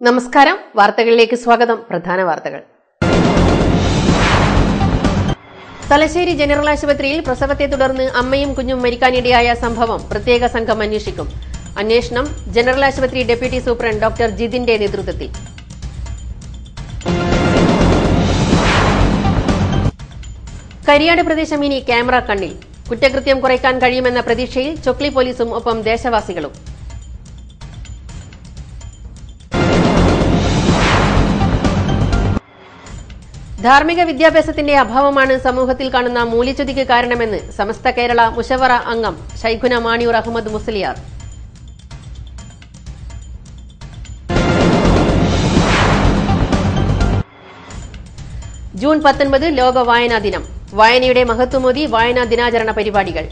നമസ്കാരം വാർത്തകളിലേക്ക് സ്വാഗതം പ്രധാന വാർത്തകൾ തലശ്ശേരി ജനറൽ ആശുപത്രിയിൽ പ്രസവത്തെ തുടർന്ന് അമ്മയും കുഞ്ഞും മരിക്കാനിടയായ സംഭവം പ്രത്യേക സംഘം അന്വേഷിക്കും അന്വേഷണം ജനറൽ ആശുപത്രി ഡെപ്യൂട്ടി സൂപ്രണ്ട് ഡോക്ടർ ജിതിന്റെ നേതൃത്വത്തിൽ കരിയാട് പ്രദേശം ഇനി ക്യാമറ കണ്ണിൽ കുറ്റകൃത്യം കുറയ്ക്കാൻ കഴിയുമെന്ന പ്രതീക്ഷയിൽ ചൊക്ലി പോലീസും ഒപ്പം ദേശവാസികളും ധാർമ്മിക വിദ്യാഭ്യാസത്തിന്റെ അഭാവമാണ് സമൂഹത്തിൽ കാണുന്ന മൂല്യച്യുതിക്ക് കാരണമെന്ന് സമസ്ത കേരള മുഷവറ അംഗം ഷൈഖുന മാണിയൂർ അഹമ്മദ് മുസ്ലിയാർ ജൂൺ പത്തൊൻപത് ലോക വായനാ ദിനം വായനയുടെ മഹത്വമോദി വായനാ ദിനാചരണ പരിപാടികൾ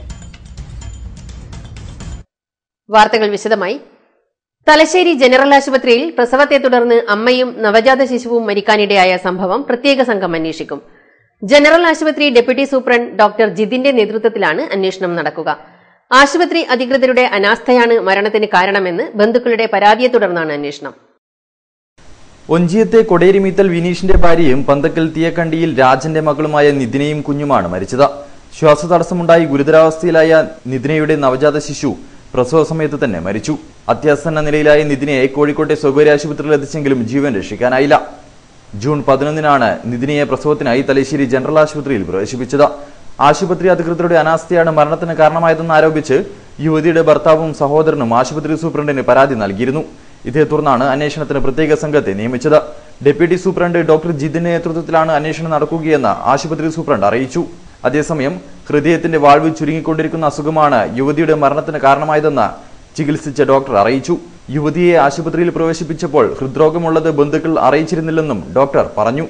വാർത്തകൾ വിശദമായി തലശ്ശേരി ജനറൽ ആശുപത്രിയിൽ പ്രസവത്തെ തുടർന്ന് അമ്മയും നവജാത ശിശുവും മരിക്കാനിടയായ സംഭവം പ്രത്യേക സംഘം അന്വേഷിക്കും ജനറൽ ആശുപത്രി ഡെപ്യൂട്ടി സൂപ്രണ്ട് ഡോക്ടർ ജിതിന്റെ നേതൃത്വത്തിലാണ് അന്വേഷണം നടക്കുക ആശുപത്രി അധികൃതരുടെ അനാസ്ഥയാണ് മരണത്തിന് കാരണമെന്ന് ബന്ധുക്കളുടെ പരാതിയെ തുടർന്നാണ് അന്വേഷണം ഒഞ്ചിയത്തെ കൊടേരിമീത്തൽ വിനീഷിന്റെ ഭാര്യയും പന്തക്കൽ തീയക്കണ്ടിയിൽ രാജന്റെ മകളുമായ നിതിനയും കുഞ്ഞുമാണ് മരിച്ചത് ശ്വാസതടസ്സമുണ്ടായി ഗുരുതരാവസ്ഥയിലായ നിതിനയുടെ നവജാത ശിശു പ്രസവ സമയത്ത് തന്നെ മരിച്ചു അത്യാസന്ന നിലയിലായ നിതിനയെ കോഴിക്കോട്ടെ സ്വകാര്യ ആശുപത്രിയിൽ എത്തിച്ചെങ്കിലും ജീവൻ രക്ഷിക്കാനായില്ല ജൂൺ പതിനൊന്നിനാണ് നിതിനയെ പ്രസവത്തിനായി തലശ്ശേരി ജനറൽ ആശുപത്രിയിൽ പ്രവേശിപ്പിച്ചത് ആശുപത്രി അധികൃതരുടെ അനാസ്ഥയാണ് മരണത്തിന് കാരണമായതെന്ന് ആരോപിച്ച് യുവതിയുടെ ഭർത്താവും സഹോദരനും ആശുപത്രി സൂപ്രണ്ടിന് പരാതി നൽകിയിരുന്നു ഇതേ തുടർന്നാണ് അന്വേഷണത്തിന് പ്രത്യേക സംഘത്തെ നിയമിച്ചത് ഡെപ്യൂട്ടി സൂപ്രണ്ട് ഡോക്ടർ ജിതിന്റെ നേതൃത്വത്തിലാണ് അന്വേഷണം നടക്കുകയെന്ന് ആശുപത്രി സൂപ്രണ്ട് അറിയിച്ചു അതേസമയം ഹൃദയത്തിന്റെ വാൾവ് ചുരുങ്ങിക്കൊണ്ടിരിക്കുന്ന അസുഖമാണ് യുവതിയുടെ മരണത്തിന് കാരണമായതെന്ന് ചികിത്സിച്ച ഡോക്ടർ അറിയിച്ചു യുവതിയെ ആശുപത്രിയിൽ പ്രവേശിപ്പിച്ചപ്പോൾ ഹൃദ്രോഗമുള്ളത് ബന്ധുക്കൾ അറിയിച്ചിരുന്നില്ലെന്നും ഡോക്ടർ പറഞ്ഞു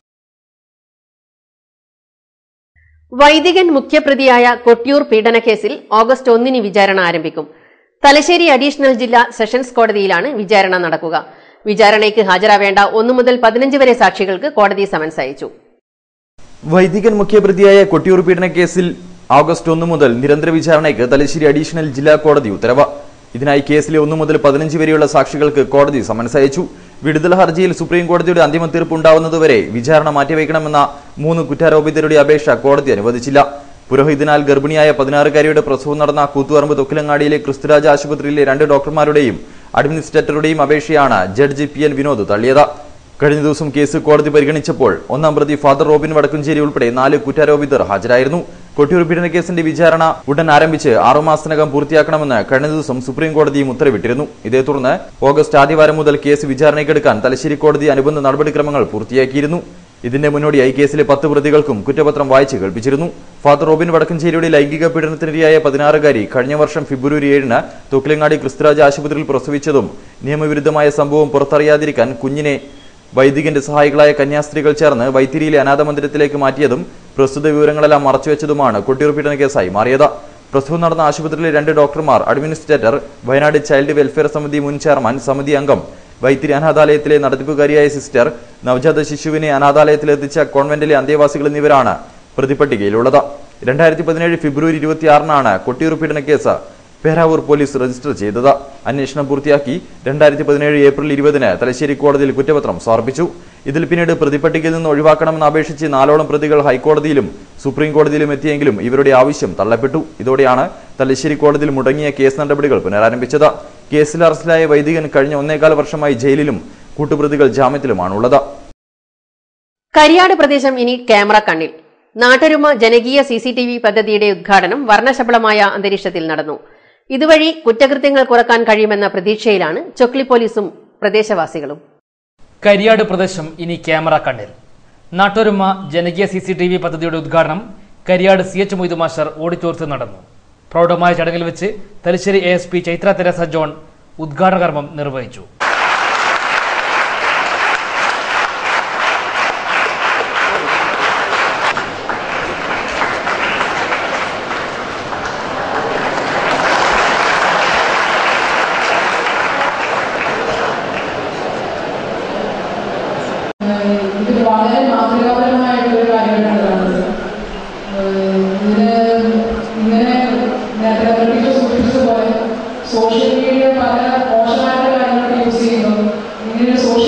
വൈദികൻ മുഖ്യപ്രതിയായ കൊട്ടിയൂർ പീഡനക്കേസിൽ ഓഗസ്റ്റ് ഒന്നിന് വിചാരണ ആരംഭിക്കും തലശ്ശേരി അഡീഷണൽ ജില്ലാ സെഷൻസ് കോടതിയിലാണ് വിചാരണ നടക്കുക വിചാരണയ്ക്ക് ഹാജരാവേണ്ട ഒന്നു മുതൽ പതിനഞ്ച് വരെ സാക്ഷികൾക്ക് കോടതി സമൻസ് അയച്ചു വൈദികൻ മുഖ്യപ്രതിയായ കൊട്ടിയൂർ പീഡന കേസിൽ ഓഗസ്റ്റ് ഒന്ന് മുതൽ നിരന്തര വിചാരണയ്ക്ക് തലശ്ശേരി അഡീഷണൽ ജില്ലാ കോടതി ഉത്തരവ് ഇതിനായി കേസിലെ ഒന്നു മുതൽ പതിനഞ്ച് വരെയുള്ള സാക്ഷികൾക്ക് കോടതി സമൻസ് അയച്ചു വിടുതൽ ഹർജിയിൽ സുപ്രീം കോടതിയുടെ അന്തിമ തീർപ്പ് ഉണ്ടാവുന്നതുവരെ വിചാരണ മാറ്റിവെക്കണമെന്ന മൂന്ന് കുറ്റാരോപിതരുടെ അപേക്ഷ കോടതി അനുവദിച്ചില്ല പുരോഹിതനാൽ ഗർഭിണിയായ പതിനാറുകാരിയുടെ പ്രസവം നടന്ന കൂത്തുപറമ്പ് തൊക്കിലങ്ങാടിയിലെ ക്രിസ്തുരാജ ആശുപത്രിയിലെ രണ്ട് ഡോക്ടർമാരുടെയും അഡ്മിനിസ്ട്രേറ്ററുടെയും അപേക്ഷയാണ് ജഡ്ജി പി എൻ വിനോദ് തള്ളിയത് കഴിഞ്ഞ ദിവസം കേസ് കോടതി പരിഗണിച്ചപ്പോൾ ഒന്നാം പ്രതി ഫാദർ റോബിൻ വടക്കുംചേരി ഉൾപ്പെടെ നാല് കുറ്റാരോപിതർ ഹാജരായിരുന്നു കൊട്ടിയൂർ പീഡന കേസിന്റെ വിചാരണ ഉടൻ ആരംഭിച്ച് ആറുമാസത്തിനകം പൂർത്തിയാക്കണമെന്ന് കഴിഞ്ഞ ദിവസം സുപ്രീം കോടതിയും ഉത്തരവിട്ടിരുന്നു ഇതേ തുടർന്ന് ഓഗസ്റ്റ് ആദ്യവാരം മുതൽ കേസ് വിചാരണയ്ക്കെടുക്കാൻ തലശ്ശേരി കോടതി അനുബന്ധ നടപടിക്രമങ്ങൾ പൂർത്തിയാക്കിയിരുന്നു ഇതിന്റെ മുന്നോടിയായി കേസിലെ പത്ത് പ്രതികൾക്കും കുറ്റപത്രം വായിച്ച് കേൾപ്പിച്ചിരുന്നു ഫാദർ റോബിൻ വടക്കഞ്ചേരിയുടെ ലൈംഗിക പീഡനത്തിനിരയായ പതിനാറുകാരി കഴിഞ്ഞ വർഷം ഫെബ്രുവരി ഏഴിന് തൊക്കിലങ്ങാടി ക്രിസ്തുരാജ ആശുപത്രിയിൽ പ്രസവിച്ചതും നിയമവിരുദ്ധമായ സംഭവം പുറത്തറിയാതിരിക്കാൻ കുഞ്ഞിനെ വൈദികന്റെ സഹായികളായ കന്യാസ്ത്രീകൾ ചേർന്ന് വൈത്തിരിയിലെ അനാഥ മന്ദിരത്തിലേക്ക് മാറ്റിയതും പ്രസ്തുത വിവരങ്ങളെല്ലാം മറച്ചുവെച്ചതുമാണ് കൊട്ടിയൂർ പീഡന കേസായി മാറിയത് പ്രസവം നടന്ന ആശുപത്രിയിലെ രണ്ട് ഡോക്ടർമാർ അഡ്മിനിസ്ട്രേറ്റർ വയനാട് ചൈൽഡ് വെൽഫെയർ സമിതി മുൻ ചെയർമാൻ സമിതി അംഗം വൈത്തിരി അനാഥാലയത്തിലെ നടത്തിപ്പുകാരിയായ സിസ്റ്റർ നവജാത ശിശുവിനെ അനാഥാലയത്തിലെത്തിച്ച കോൺവെന്റിലെ അന്തേവാസികൾ എന്നിവരാണ് പ്രതിപട്ടികയിലുള്ളത് രണ്ടായിരത്തി പതിനേഴ് ഫെബ്രുവരി ഇരുപത്തിയാറിനാണ് കൊട്ടിയൂർ പീഡന കേസ് പേരാവൂർ പോലീസ് രജിസ്റ്റർ ചെയ്തത് അന്വേഷണം പൂർത്തിയാക്കി രണ്ടായിരത്തി പതിനേഴ് ഏപ്രിൽ ഇരുപതിന് തലശ്ശേരി കോടതിയിൽ കുറ്റപത്രം സമർപ്പിച്ചു ഇതിൽ പിന്നീട് പ്രതിപട്ടികയിൽ നിന്ന് ഒഴിവാക്കണമെന്ന് അപേക്ഷിച്ച് നാലോളം പ്രതികൾ ഹൈക്കോടതിയിലും സുപ്രീം കോടതിയിലും എത്തിയെങ്കിലും ഇവരുടെ ആവശ്യം തള്ളപ്പെട്ടു ഇതോടെയാണ് തലശ്ശേരി കോടതിയിൽ മുടങ്ങിയ കേസ് നടപടികൾ പുനരാരംഭിച്ചത് കേസിൽ അറസ്റ്റിലായ വൈദികൻ കഴിഞ്ഞ ഒന്നേകാല വർഷമായി ജയിലിലും കൂട്ടുപ്രതികൾ ജാമ്യത്തിലുമാണുള്ളത് കരിയാട് പ്രദേശം ഇനി ക്യാമറ കണ്ണിൽ നാട്ടരുമ ജനകീയ സി സി ടി വി പദ്ധതിയുടെ ഉദ്ഘാടനം വർണ്ണശബളമായ അന്തരീക്ഷത്തിൽ നടന്നു ഇതുവഴി കുറ്റകൃത്യങ്ങൾ കുറക്കാൻ കഴിയുമെന്ന പ്രതീക്ഷയിലാണ് ചൊക്ലി പോലീസും പ്രദേശവാസികളും കരിയാട് പ്രദേശം ഇനി ക്യാമറ കണ്ണിൽ നാട്ടൊരുമ ജനകീയ സി സി ടി വി പദ്ധതിയുടെ ഉദ്ഘാടനം Kariyad C H Moidu master ഓഡിറ്റോറിയത്തിൽ നടന്നു പ്രൗഢമായ ചടങ്ങിൽ വെച്ച് Thalassery A S P Chaitra Teresa John ഉദ്ഘാടന കർമ്മം നിർവഹിച്ചു ഇത് വളരെ മാതൃകാപരമായിട്ടുള്ള കാര്യമായിട്ടാണ് കാണുന്നത് ഏഹ് ഇതിന് ഇങ്ങനെ നേരത്തെ പ്രതീക്ഷ സൂചിപ്പിച്ചതുപോലെ സോഷ്യൽ മീഡിയ പല മോശമായിട്ടുള്ള കാര്യങ്ങൾക്ക് യൂസ് ചെയ്യുന്നു ഇങ്ങനെ സോഷ്യൽ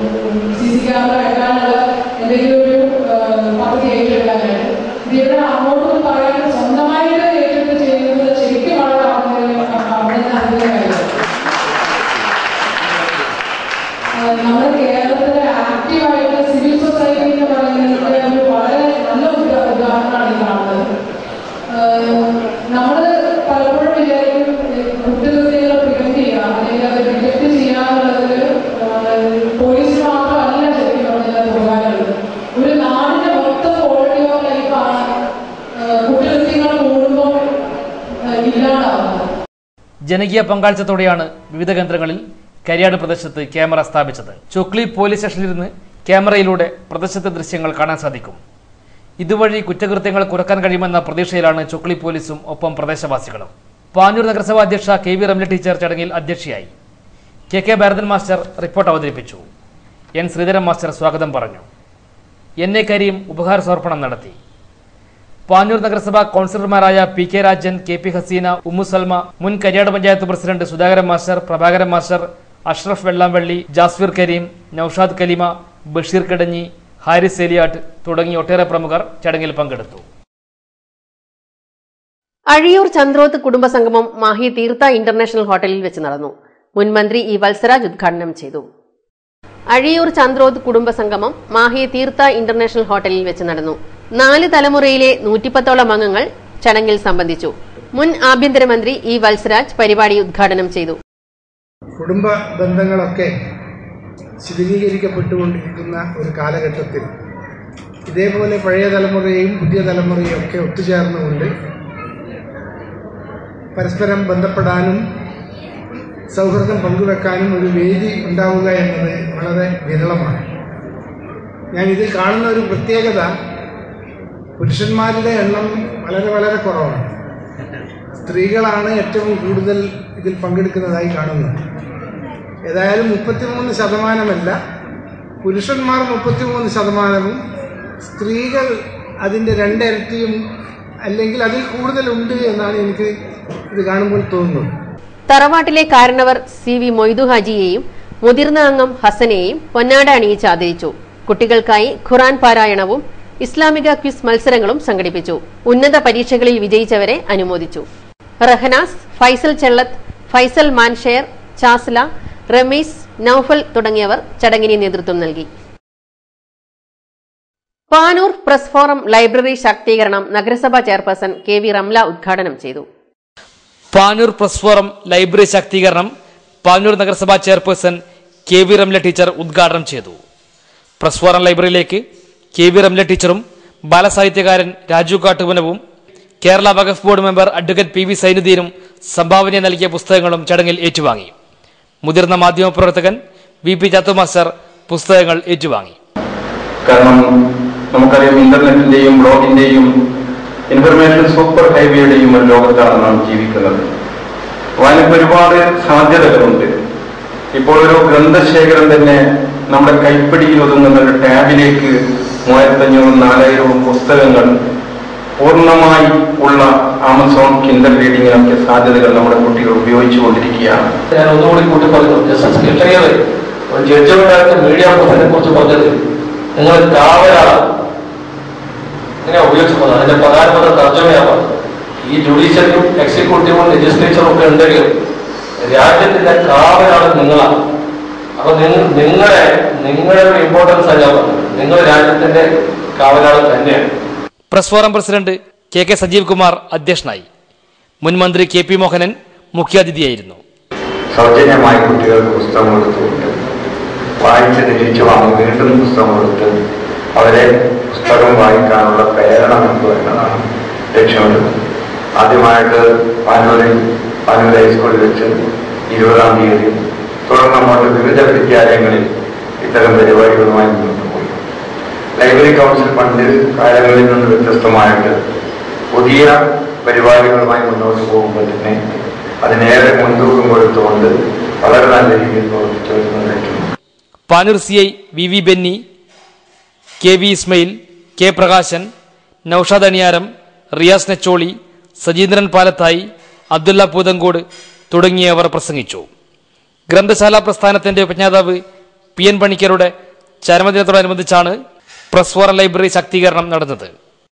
സി സി ക്യാമറ വെക്കാനുള്ള എന്തെങ്കിലും ഒരു ഏഹ്, പദ്ധതി ഏറ്റെടുക്കാനായിട്ട് ഇത് ഇവിടെ അങ്ങോട്ടും പറയാൻ സ്വന്തമായിട്ട് ഏറ്റെടുത്ത് ചെയ്യുന്നത് ശരിക്കും വളരെ അഭിനന്ദന കാര്യമാണ് ആഹ് നമ്മുടെ കേരളത്തിലെ ആക്റ്റീവായിട്ട് സിവിൽ സൊസൈറ്റി എന്ന് പറയുന്നതിന്റെ ഒരു വളരെ നല്ല ഉദാ- ഉദാഹരണമാണ് ഈ കാണുന്നത് നമ്മൾ പലപ്പോഴും വിചാരിക്കും ഈ കുറ്റകൃത്യങ്ങൾ പ്രിവെന്റ് ചെയ്യുക അല്ലെങ്കിൽ അത് ഡിറ്റക്ട് ചെയ്യാന്നുള്ളതിൽ പോലീസ് മാത്രമല്ല ശരിക്കും പറഞ്ഞാൽ പോകാനുള്ളത് ഒരു നാടിന്റെ മൊത്തം ക്വാളിറ്റി ഓഫ് ലൈഫാണ് കുറ്റകൃത്യങ്ങൾ കൂടുമ്പോൾ ആഹ് ഇല്ലാണ്ടാവുന്നത് ജനകീയ പങ്കാളിത്തത്തോടെയാണ് വിവിധ കേന്ദ്രങ്ങളിൽ കരിയാട് പ്രദേശത്ത് ക്യാമറ സ്ഥാപിച്ചത് ചൊക്ലി പോലീസ് സ്റ്റേഷനിലിരുന്ന് ക്യാമറയിലൂടെ പ്രദേശത്തെ ദൃശ്യങ്ങൾ കാണാൻ സാധിക്കും ഇതുവഴി കുറ്റകൃത്യങ്ങൾ കുറക്കാൻ കഴിയുമെന്ന പ്രതീക്ഷയിലാണ് ചൊക്ലി പോലീസും ഒപ്പം പ്രദേശവാസികളും പാഞ്ഞൂർ നഗരസഭാ അധ്യക്ഷ കെ വി റംല ടീച്ചർ ചടങ്ങിൽ അധ്യക്ഷയായി K K Bharathan master report അവതരിപ്പിച്ചു എൻ ശ്രീധരൻ മാസ്റ്റർ സ്വാഗതം പറഞ്ഞു എൻ എ കരീം ഉപഹാര സമർപ്പണം നടത്തി പാഞ്ഞൂർ നഗരസഭ കൗൺസിലർമാരായ P K Rajan K P Haseena Ummu Salma മുൻ Kariyad panchayat president Sudhakaran master Prabhakaran master Ashraf Vellamvalli Jasfir Kareem Noushad Kalima Basheer കിടഞ്ഞി Haris എലിയാട്ട് തുടങ്ങി ഒട്ടേറെ പ്രമുഖർ ചടങ്ങിൽ പങ്കെടുത്തു അഴിയൂർ ചന്ദ്രോത്ത് കുടുംബസംഗമം മാഹി തീർത്ഥ ഇന്റർനാഷണൽ ഹോട്ടലിൽ വെച്ച് നടന്നു മുൻ മന്ത്രി ഇ വത്സരാജ് ഉദ്ഘാടനം ചെയ്തു അഴിയൂർ ചന്ദ്രോത്ത് കുടുംബസംഗമം മാഹി തീർത്ഥ ഇന്റർനാഷണൽ ഹോട്ടലിൽ വെച്ച് നടന്നു നാല് തലമുറയിലെ നൂറ്റിപ്പത്തോളം അംഗങ്ങൾ ചടങ്ങിൽ സംബന്ധിച്ചു മുൻ ആഭ്യന്തരമന്ത്രി ഇ വത്സരാജ് പരിപാടി ഉദ്ഘാടനം ചെയ്തു കുടുംബ ബന്ധങ്ങളൊക്കെ ശിഥിലീകരിക്കപ്പെട്ടുകൊണ്ടിരിക്കുന്ന ഒരു കാലഘട്ടത്തിൽ ഇതേപോലെ പഴയ തലമുറയെയും പുതിയ തലമുറയും ഒക്കെ ഒത്തുചേർന്നുകൊണ്ട് പരസ്പരം ബന്ധപ്പെടാനും സൗഹൃദം പങ്കുവെക്കാനും ഒരു വേദി ഉണ്ടാവുക എന്നത് വളരെ വിരളമാണ് ഞാൻ ഇതിൽ കാണുന്ന ഒരു പ്രത്യേകത പുരുഷന്മാരുടെ എണ്ണം വളരെ വളരെ കുറവാണ് സ്ത്രീകളാണ് ഏറ്റവും കൂടുതൽ ഇതിൽ പങ്കെടുക്കുന്നതായി കാണുന്നത് ഏതായാലും മുപ്പത്തിമൂന്ന് ശതമാനമല്ല പുരുഷന്മാർ മുപ്പത്തിമൂന്ന് ശതമാനവും സ്ത്രീകൾ അതിൻ്റെ രണ്ടിരട്ടിയും അല്ലെങ്കിൽ അതിൽ കൂടുതലുണ്ട് എന്നാണ് എനിക്ക് ഇത് കാണുമ്പോൾ തോന്നുന്നത് തറവാട്ടിലെ കാരണവർ സി വി മൊയ്തു ഹാജിയെയും മുതിർന്ന അംഗം ഹസനെയും പൊന്നാട അണിയിച്ച് ആദരിച്ചു കുട്ടികൾക്കായി ഖുറാൻ പാരായണവും ഇസ്ലാമിക ക്വിസ് മത്സരങ്ങളും സംഘടിപ്പിച്ചു ഉന്നത പരീക്ഷകളിൽ വിജയിച്ചവരെ അനുമോദിച്ചു റഹനാസ് ഫൈസൽ ചെള്ളത്ത് ഫൈസൽ മാൻഷെയർ ചാസ്ല റമീസ് നൌഫൽ തുടങ്ങിയവർ ചടങ്ങിന് നേതൃത്വം നൽകി പാനൂർ പ്രസ് ഫോറം ലൈബ്രറി ശാക്തീകരണം നഗരസഭാ ചെയർപേഴ്സൺ കെ വി റംല ഉദ്ഘാടനം ചെയ്തു പാനൂർ പ്രസ് ഫോറം ലൈബ്രറി ശാക്തീകരണം പാനൂർ നഗരസഭാ chairperson K V Ramla teacher ഉദ്ഘാടനം ചെയ്തു പ്രസ് ഫോറം ലൈബ്രറിയിലേക്ക് കെ വി റംല ടീച്ചറും ബാലസാഹിത്യകാരൻ രാജു കാട്ടുവനവും Kerala Waqf board member advocate P V സൈനുദ്ദീനും സംഭാവന നൽകിയ പുസ്തകങ്ങളും ചടങ്ങിൽ ഏറ്റുവാങ്ങി മുതിർന്ന മാധ്യമപ്രവർത്തകൻ വി പി ചാത്തു മാസ്റ്റർ പുസ്തകങ്ങൾ ഏറ്റുവാങ്ങി കാരണം നമുക്കറിയാം ഇന്റർനെറ്റിന്റെയും ബ്ലോഗിന്റെയും ഇൻഫർമേഷൻ സൂപ്പർ ഹൈവേയുടെയും ഒരു ലോകത്താണ് നാം ജീവിക്കുന്നത് വായനയ്ക്ക് ഒരുപാട് സാധ്യതകളുണ്ട് ഇപ്പോൾ ഒരു ഗ്രന്ഥശേഖരം തന്നെ നമ്മുടെ കൈപ്പിടിയിൽ ഒതുങ്ങുന്ന ഒരു ടാബിലേക്ക് മൂവായിരത്തഞ്ഞൂറും നാലായിരവും പുസ്തകങ്ങൾ പൂർണ്ണമായി ഉള്ള ആമസോൺ കിൻഡർ റീഡിങ്ങിനൊക്കെ സാധ്യതകൾ നമ്മുടെ കുട്ടികൾ ഉപയോഗിച്ചുകൊണ്ടിരിക്കുകയാണ് ഞാൻ ഒന്നുകൂടി കൂട്ടി പറഞ്ഞു ജസ്റ്റിസ് കിട്ടണിയത് ഒരു ജഡ്ജ്മെന്റ് മീഡിയ പ്രസിനെ കുറിച്ച് പറഞ്ഞത് നിങ്ങൾ കാവലാണ് ഇങ്ങനെ ഉപയോഗിച്ചത് അതിന്റെ പ്രധാനപ്പെട്ട തർജ്ജമയാണ് പറഞ്ഞത്. ഈ ജുഡീഷ്യലും എക്സിക്യൂട്ടീവും ലെജിസ്ലേച്ചറും ഒക്കെ ഉണ്ടെങ്കിലും രാജ്യത്തിന്റെ കാവലാണ് നിങ്ങളാണ് അപ്പൊ നിങ്ങൾ നിങ്ങളെ നിങ്ങളുടെ ഒരു ഇമ്പോർട്ടൻസ് അല്ല പറഞ്ഞത് നിങ്ങൾ രാജ്യത്തിന്റെ കാവലാൾ തന്നെയാണ് press forum president K K Sajeev Kumar അധ്യക്ഷനായി മുൻ മന്ത്രി കെ പി മോഹനൻ മുഖ്യാതിഥിയായിരുന്നു സൗജന്യമായി കുട്ടികൾക്ക് പുസ്തകം കൊടുത്തുകൊണ്ട് വായിച്ച് തിരിച്ചു വാങ്ങി വീണ്ടും പുസ്തകം കൊടുത്ത് അവരെ പുസ്തകം വായിക്കാനുള്ള പ്രേരണ നൽകുക എന്നതാണ് ലക്ഷ്യമിടുന്നത് ആദ്യമായിട്ട് പാനൂരിൽ പാനൂർ ഹൈസ്കൂളിൽ വെച്ച് ഇരുപതാം തീയതി തുടർന്ന് അങ്ങോട്ട് വിവിധ വിദ്യാലയങ്ങളിൽ ഇത്തരം പരിപാടികളുമായി മുന്നോട്ട് പോയി ലൈബ്രറി കൗൺസിൽ പണ്ട് കാലങ്ങളിൽ നിന്ന് വ്യത്യസ്തമായിട്ട് പുതിയ പരിപാടികളുമായി മുന്നോട്ട് പോകുമ്പോൾ തന്നെ അതിനേറെ മുൻതൂക്കം കൊടുത്തുകൊണ്ട് വളരെ നല്ല രീതിയിൽ പ്രവർത്തിച്ചു വരുന്നതായിട്ടുണ്ട് Panoor C I V V Benny K V Ismail K Prakashan Noushad Aniyaram Riyas Necholi Sajeendran Palathayi Abdulla Poothankode തുടങ്ങിയവർ പ്രസംഗിച്ചു ഗ്രന്ഥശാല പ്രസ്ഥാനത്തിന്റെ ഉപജ്ഞാതാവ് പി എൻ പണിക്കരുടെ ചരമദിനത്തോടനുബന്ധിച്ചാണ് പ്രസ് ഫോറം ലൈബ്രറി ശാക്തീകരണം നടന്നത്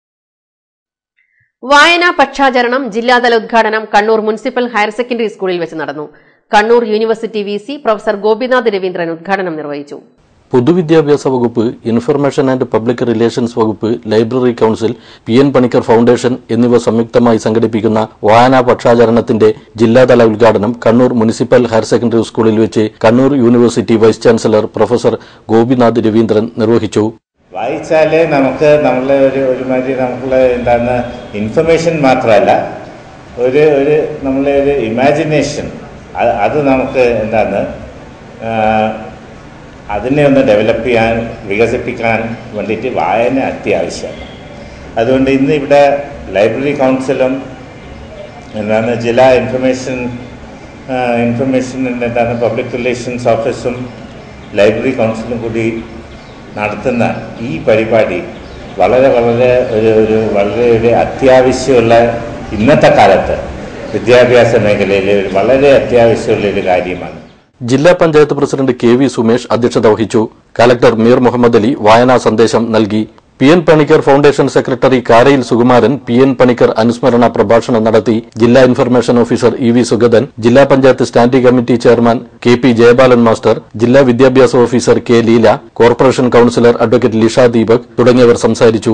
വായനാ പക്ഷാചരണം ജില്ലാതല ഉദ്ഘാടനം കണ്ണൂർ മുനിസിപ്പൽ ഹയർ സെക്കൻഡറി സ്കൂളിൽ വെച്ച് നടന്നു Kannur university V C professor Gopinath Raveendran ഉദ്ഘാടനം നിർവഹിച്ചു പൊതുവിദ്യാഭ്യാസ വകുപ്പ് ഇൻഫർമേഷൻ ആൻഡ് പബ്ലിക് റിലേഷൻസ് വകുപ്പ് library council P N Panicker foundation എന്നിവ സംയുക്തമായി സംഘടിപ്പിക്കുന്ന വായനാ പക്ഷാചരണത്തിന്റെ ജില്ലാതല ഉദ്ഘാടനം കണ്ണൂർ മുനിസിപ്പൽ ഹയർ സെക്കൻഡറി സ്കൂളിൽ വെച്ച് Kannur university vice chancellor professor Gopinath Raveendran നിർവഹിച്ചു വായിച്ചാലേ നമുക്ക് നമ്മളെ ഒരു ഒരുമാതിരി നമുക്കുള്ള എന്താണ് ഇൻഫർമേഷൻ മാത്രമല്ല ഒരു ഒരു നമ്മളെ ഒരു ഇമാജിനേഷൻ അത് നമുക്ക് എന്താണ് ആ, അതിനെ ഒന്ന് ഡെവലപ്പ് ചെയ്യാൻ വികസിപ്പിക്കാൻ വേണ്ടിയിട്ട് വായന അത്യാവശ്യമാണ് അതുകൊണ്ട് ഇന്ന് ഇവിടെ ലൈബ്രറി കൗൺസിലും എന്താണ് ജില്ലാ ഇൻഫർമേഷൻ ഇൻഫർമേഷൻ എന്താണ് പബ്ലിക് റിലേഷൻസ് ഓഫീസും ലൈബ്രറി കൗൺസിലും കൂടി നടത്തുന്ന ഈ പരിപാടി വളരെ വളരെ ഒരു ഒരു വളരെ ഒരു അത്യാവശ്യമുള്ള ഇന്നത്തെ കാലത്ത് വിദ്യാഭ്യാസ മേഖലയിൽ ഒരു വളരെ അത്യാവശ്യമുള്ള ഒരു കാര്യമാണ് ജില്ലാ panchayat president K V Sumesh അധ്യക്ഷത വഹിച്ചു കലക്ടർ മീർ മുഹമ്മദ് അലി വായനാ സന്ദേശം നൽകി P N Panicker foundation secretary Karayil Sukumaran P N Panicker അനുസ്മരണ പ്രഭാഷണം നടത്തി ജില്ലാ information officer E V Sugathan ജില്ലാ panchayat standing committee chairman K P Jayabalan master ജില്ലാ വിദ്യാഭ്യാസ officer K Leela corporation councillor advocate Lisha Deepak തുടങ്ങിയവർ സംസാരിച്ചു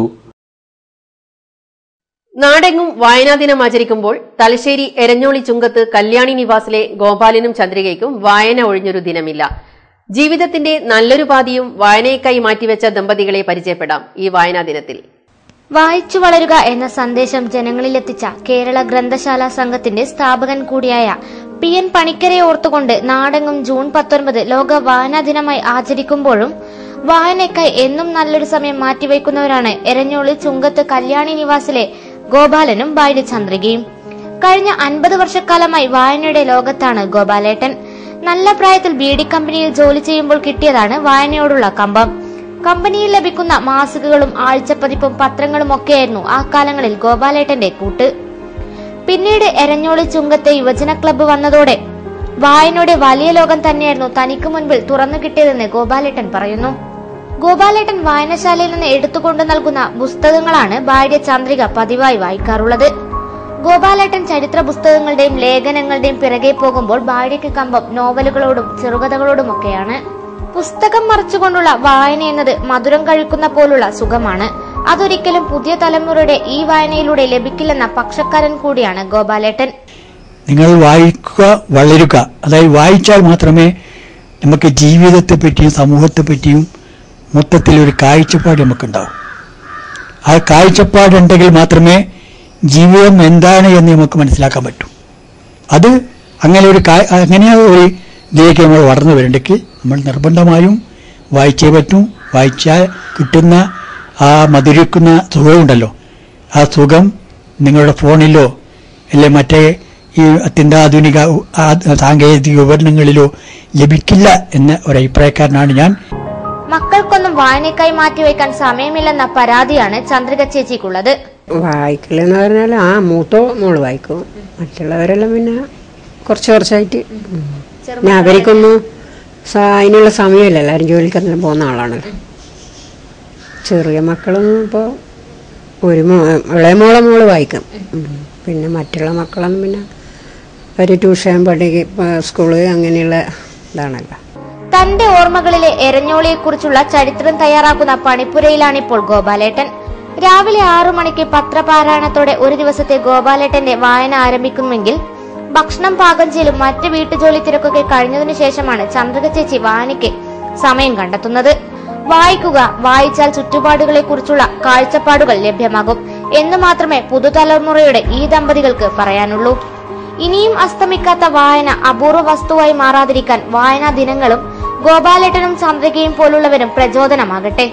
നാടെങ്ങും വായനാ ദിനം ആചരിക്കുമ്പോൾ തലശ്ശേരി എരഞ്ഞോളി ചുങ്കത്ത് കല്യാണി നിവാസിലെ ഗോപാലനും ചന്ദ്രികയ്ക്കും വായന ഒഴിഞ്ഞൊരു ദിനമില്ല ജീവിതത്തിന്റെ നല്ലൊരു പാതിയും വായനയ്ക്കായി മാറ്റിവെച്ച ദമ്പതികളെ പരിചയപ്പെടാം ഈ വായനാ ദിനത്തിൽ വായിച്ചു വളരുക എന്ന സന്ദേശം ജനങ്ങളിലെത്തിച്ച കേരള ഗ്രന്ഥശാല സംഘത്തിന്റെ സ്ഥാപകൻ കൂടിയായ പി എൻ പണിക്കരെ ഓർത്തുകൊണ്ട് നാടെങ്ങും ജൂൺ പത്തൊൻപത് ലോക വായനാ ദിനമായി ആചരിക്കുമ്പോഴും വായനയ്ക്കായി എന്നും നല്ലൊരു സമയം മാറ്റിവെക്കുന്നവരാണ് എരഞ്ഞോളി ചുങ്കത്ത് കല്യാണി നിവാസിലെ ഗോപാലനും ഭാര്യ ചന്ദ്രികയും കഴിഞ്ഞ അൻപത് വർഷക്കാലമായി വായനയുടെ ലോകത്താണ് ഗോപാലേട്ടൻ നല്ല പ്രായത്തിൽ ബീഡി കമ്പനിയിൽ ജോലി ചെയ്യുമ്പോൾ കിട്ടിയതാണ് വായനയോടുള്ള കമ്പം കമ്പനിയിൽ ലഭിക്കുന്ന മാസികകളും ആഴ്ചപ്പതിപ്പും പത്രങ്ങളും ഒക്കെയായിരുന്നു ആ കാലങ്ങളിൽ ഗോപാലേട്ടന്റെ കൂട്ട് പിന്നീട് എരഞ്ഞോളി ചുങ്കത്തെ യുവജന ക്ലബ്ബ് വന്നതോടെ വായനയുടെ വലിയ ലോകം തന്നെയായിരുന്നു തനിക്ക് മുൻപിൽ തുറന്നു കിട്ടിയതെന്ന് ഗോപാലേട്ടൻ പറയുന്നു ഗോപാലേട്ടൻ വായനശാലയിൽ നിന്ന് എടുത്തുകൊണ്ട് നൽകുന്ന പുസ്തകങ്ങളാണ് ഭാര്യ ചന്ദ്രിക പതിവായി വായിക്കാറുള്ളത് ഗോപാലേട്ടൻ ചരിത്ര പുസ്തകങ്ങളുടെയും ലേഖനങ്ങളുടെയും പിറകെ പോകുമ്പോൾ ഭാര്യയ്ക്ക് കമ്പം നോവലുകളോടും ചെറുകഥകളോടുമൊക്കെയാണ് പുസ്തകം മറിച്ചുകൊണ്ടുള്ള വായന എന്നത് മധുരം കഴിക്കുന്ന പോലുള്ള സുഖമാണ് അതൊരിക്കലും പുതിയ തലമുറയുടെ ഈ വായനയിലൂടെ ലഭിക്കില്ലെന്ന പക്ഷക്കാരൻ കൂടിയാണ് ഗോപാലേട്ടൻ നിങ്ങൾ വായിക്കുക വളരുക അതായത് വായിച്ചാൽ മാത്രമേ നമുക്ക് ജീവിതത്തെ പറ്റിയും സമൂഹത്തെ പറ്റിയും മൊത്തത്തിൽ ഒരു കാഴ്ചപ്പാട് നമുക്കുണ്ടാവും ആ കാഴ്ചപ്പാടുണ്ടെങ്കിൽ മാത്രമേ ജീവിതം എന്താണ് എന്ന് നമുക്ക് മനസ്സിലാക്കാൻ പറ്റൂ അത് അങ്ങനെ ഒരു കാ- അങ്ങനെ ഒരു ഇതിലേക്ക് നമ്മൾ വളർന്നു വരണ്ടെങ്കിൽ നമ്മൾ നിർബന്ധമായും വായിച്ചേ പറ്റൂ വായിച്ചാൽ കിട്ടുന്ന ആ മധുരിക്കുന്ന സുഖമുണ്ടല്ലോ ആ സുഖം നിങ്ങളുടെ ഫോണിലോ അല്ലെ മറ്റേ ഈ അത്യന്താധുനിക ഉ- ആ- സാങ്കേതിക ഉപകരണങ്ങളിലോ ലഭിക്കില്ല എന്ന ഒരു അഭിപ്രായക്കാരനാണ് ഞാൻ മക്കൾക്കൊന്നും വായനയ്ക്കായി മാറ്റിവെക്കാൻ സമയമില്ലെന്ന പരാതിയാണ് ചന്ദ്രിക ചേച്ചിക്കുള്ളത് വായിക്കലെന്ന് പറഞ്ഞാൽ ആ മൂത്തോ മോള് വായിക്കും മറ്റുള്ളവരെല്ലാം പിന്നെ കുറച്ച് കുറച്ചായിട്ട് ഉം. പിന്നെ അവർക്കൊന്നും സ- അതിനുള്ള സമയമില്ല എല്ലാവരും ജോലിക്കെല്ലാം പോകുന്ന ആളാണല്ലോ ചെറിയ മക്കളൊന്നും ഇപ്പോൾ ഒരു മോ ഇളയ മോളെ മോള് വായിക്കും ഉം. പിന്നെ മറ്റുള്ള മക്കളൊന്നും പിന്നെ ഒരു ട്യൂഷൻ പഠിക്ക സ്കൂള് അങ്ങനെയുള്ള ഇതാണല്ലോ തന്റെ ഓർമ്മകളിലെ എരഞ്ഞോളിയെക്കുറിച്ചുള്ള ചരിത്രം തയ്യാറാക്കുന്ന പണിപ്പുരയിലാണിപ്പോൾ ഗോപാലേട്ടൻ രാവിലെ ആറു മണിക്ക് പത്രപാരായണത്തോടെ ഒരു ദിവസത്തെ ഗോപാലേട്ടന്റെ വായന ആരംഭിക്കുമെങ്കിൽ ഭക്ഷണം പാകം ചെയ്യലും മറ്റ് വീട്ടുജോലി തിരക്കൊക്കെ കഴിഞ്ഞതിനു ശേഷമാണ് ചന്ദ്രിക ചേച്ചി വായനയ്ക്ക് സമയം കണ്ടെത്തുന്നത് വായിക്കുക വായിച്ചാൽ ചുറ്റുപാടുകളെ കുറിച്ചുള്ള കാഴ്ചപ്പാടുകൾ ലഭ്യമാകും എന്ന് മാത്രമേ പുതുതലമുറയുടെ ഈ ദമ്പതികൾക്ക് പറയാനുള്ളൂ ഇനിയും അസ്തമിക്കാത്ത വായന അപൂർവ വസ്തുവായി മാറാതിരിക്കാൻ വായനാ ദിനങ്ങളും ഗോപാലേട്ടനും ചന്ദ്രികയും പോലുള്ളവരും പ്രചോദനമാകട്ടെ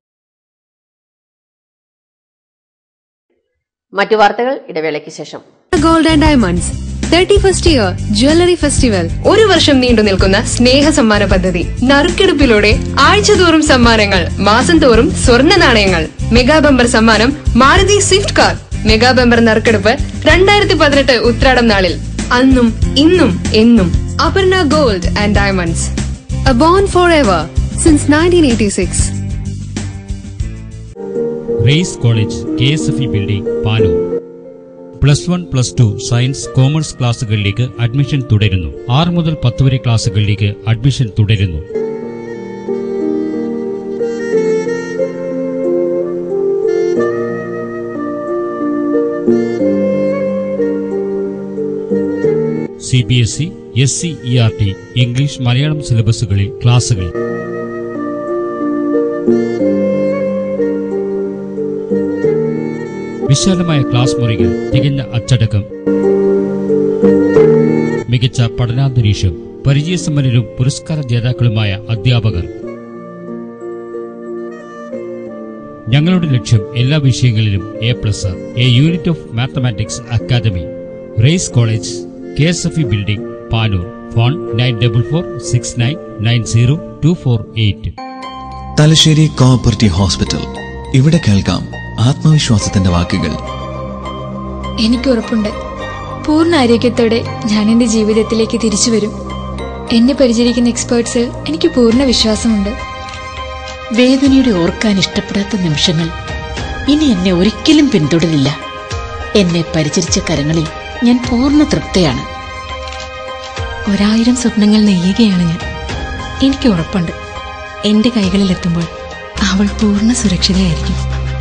മറ്റു വാർത്തകൾ ഇടവേളയ്ക്ക് ശേഷം gold and diamonds thirty first year jewellery festival ഒരു വർഷം നീണ്ടു നിൽക്കുന്ന സ്നേഹ സമ്മാന പദ്ധതി നറുക്കെടുപ്പിലൂടെ ആഴ്ചതോറും സമ്മാനങ്ങൾ മാസം തോറും സ്വർണ്ണ നാണയങ്ങൾ മെഗാ ബമ്പർ സമ്മാനം Maruti Swift car mega bumper നറുക്കെടുപ്പ് രണ്ടായിരത്തി പതിനെട്ട് ഉത്രാടം നാളിൽ അന്നും ഇന്നും എന്നും Aparna gold and diamonds a bond forever since nineteen eighty six Race college K S F E building Panoor plus one plus two science commerce ക്ലാസുകളിലേക്ക് അഡ്മിഷൻ തുടരുന്നു ആറ് മുതൽ പത്ത് വരെ ക്ലാസുകളിലേക്ക് അഡ്മിഷൻ തുടരുന്നു C B S E S C E R T English Malayalam സിലബസുകളിൽ ക്ലാസുകൾ വിശാലമായ ക്ലാസ് മുറികൾ തികഞ്ഞ അച്ചടക്കം മികച്ച പഠനാന്തരീക്ഷം പരിചയസമ്പന്നരും പുരസ്കാര ജേതാക്കളുമായ അധ്യാപകർ ഞങ്ങളുടെ ലക്ഷ്യം എല്ലാ വിഷയങ്ങളിലും A plus A unit of mathematics academy Race college K S F E building Panoor phone nine double four six nine nine zero two four eight Thalassery cooperative hospital ഇവിടെ കേൾക്കാം ആത്മവിശ്വാസത്തിന്റെ വാക്കുകൾ എനിക്ക് ഉറപ്പുണ്ട് പൂർണ്ണ ആരോഗ്യത്തോടെ ഞാൻ എന്റെ ജീവിതത്തിലേക്ക് തിരിച്ചു വരും എന്നെ പരിചരിക്കുന്ന എക്സ്പേർട്സിൽ എനിക്ക് പൂർണ്ണ വിശ്വാസമുണ്ട് വേദനയുടെ ഓർക്കാൻ ഇഷ്ടപ്പെടാത്ത നിമിഷങ്ങൾ ഇനി എന്നെ ഒരിക്കലും പിന്തുടരില്ല എന്നെ പരിചരിച്ച കരങ്ങളിൽ ഞാൻ പൂർണ്ണ തൃപ്തയാണ് ഒരായിരം സ്വപ്നങ്ങൾ നെയ്യുകയാണ് ഞാൻ എനിക്ക് ഉറപ്പുണ്ട് എന്റെ കൈകളിലെത്തുമ്പോൾ അവൾ പൂർണ്ണ സുരക്ഷിതയായിരിക്കും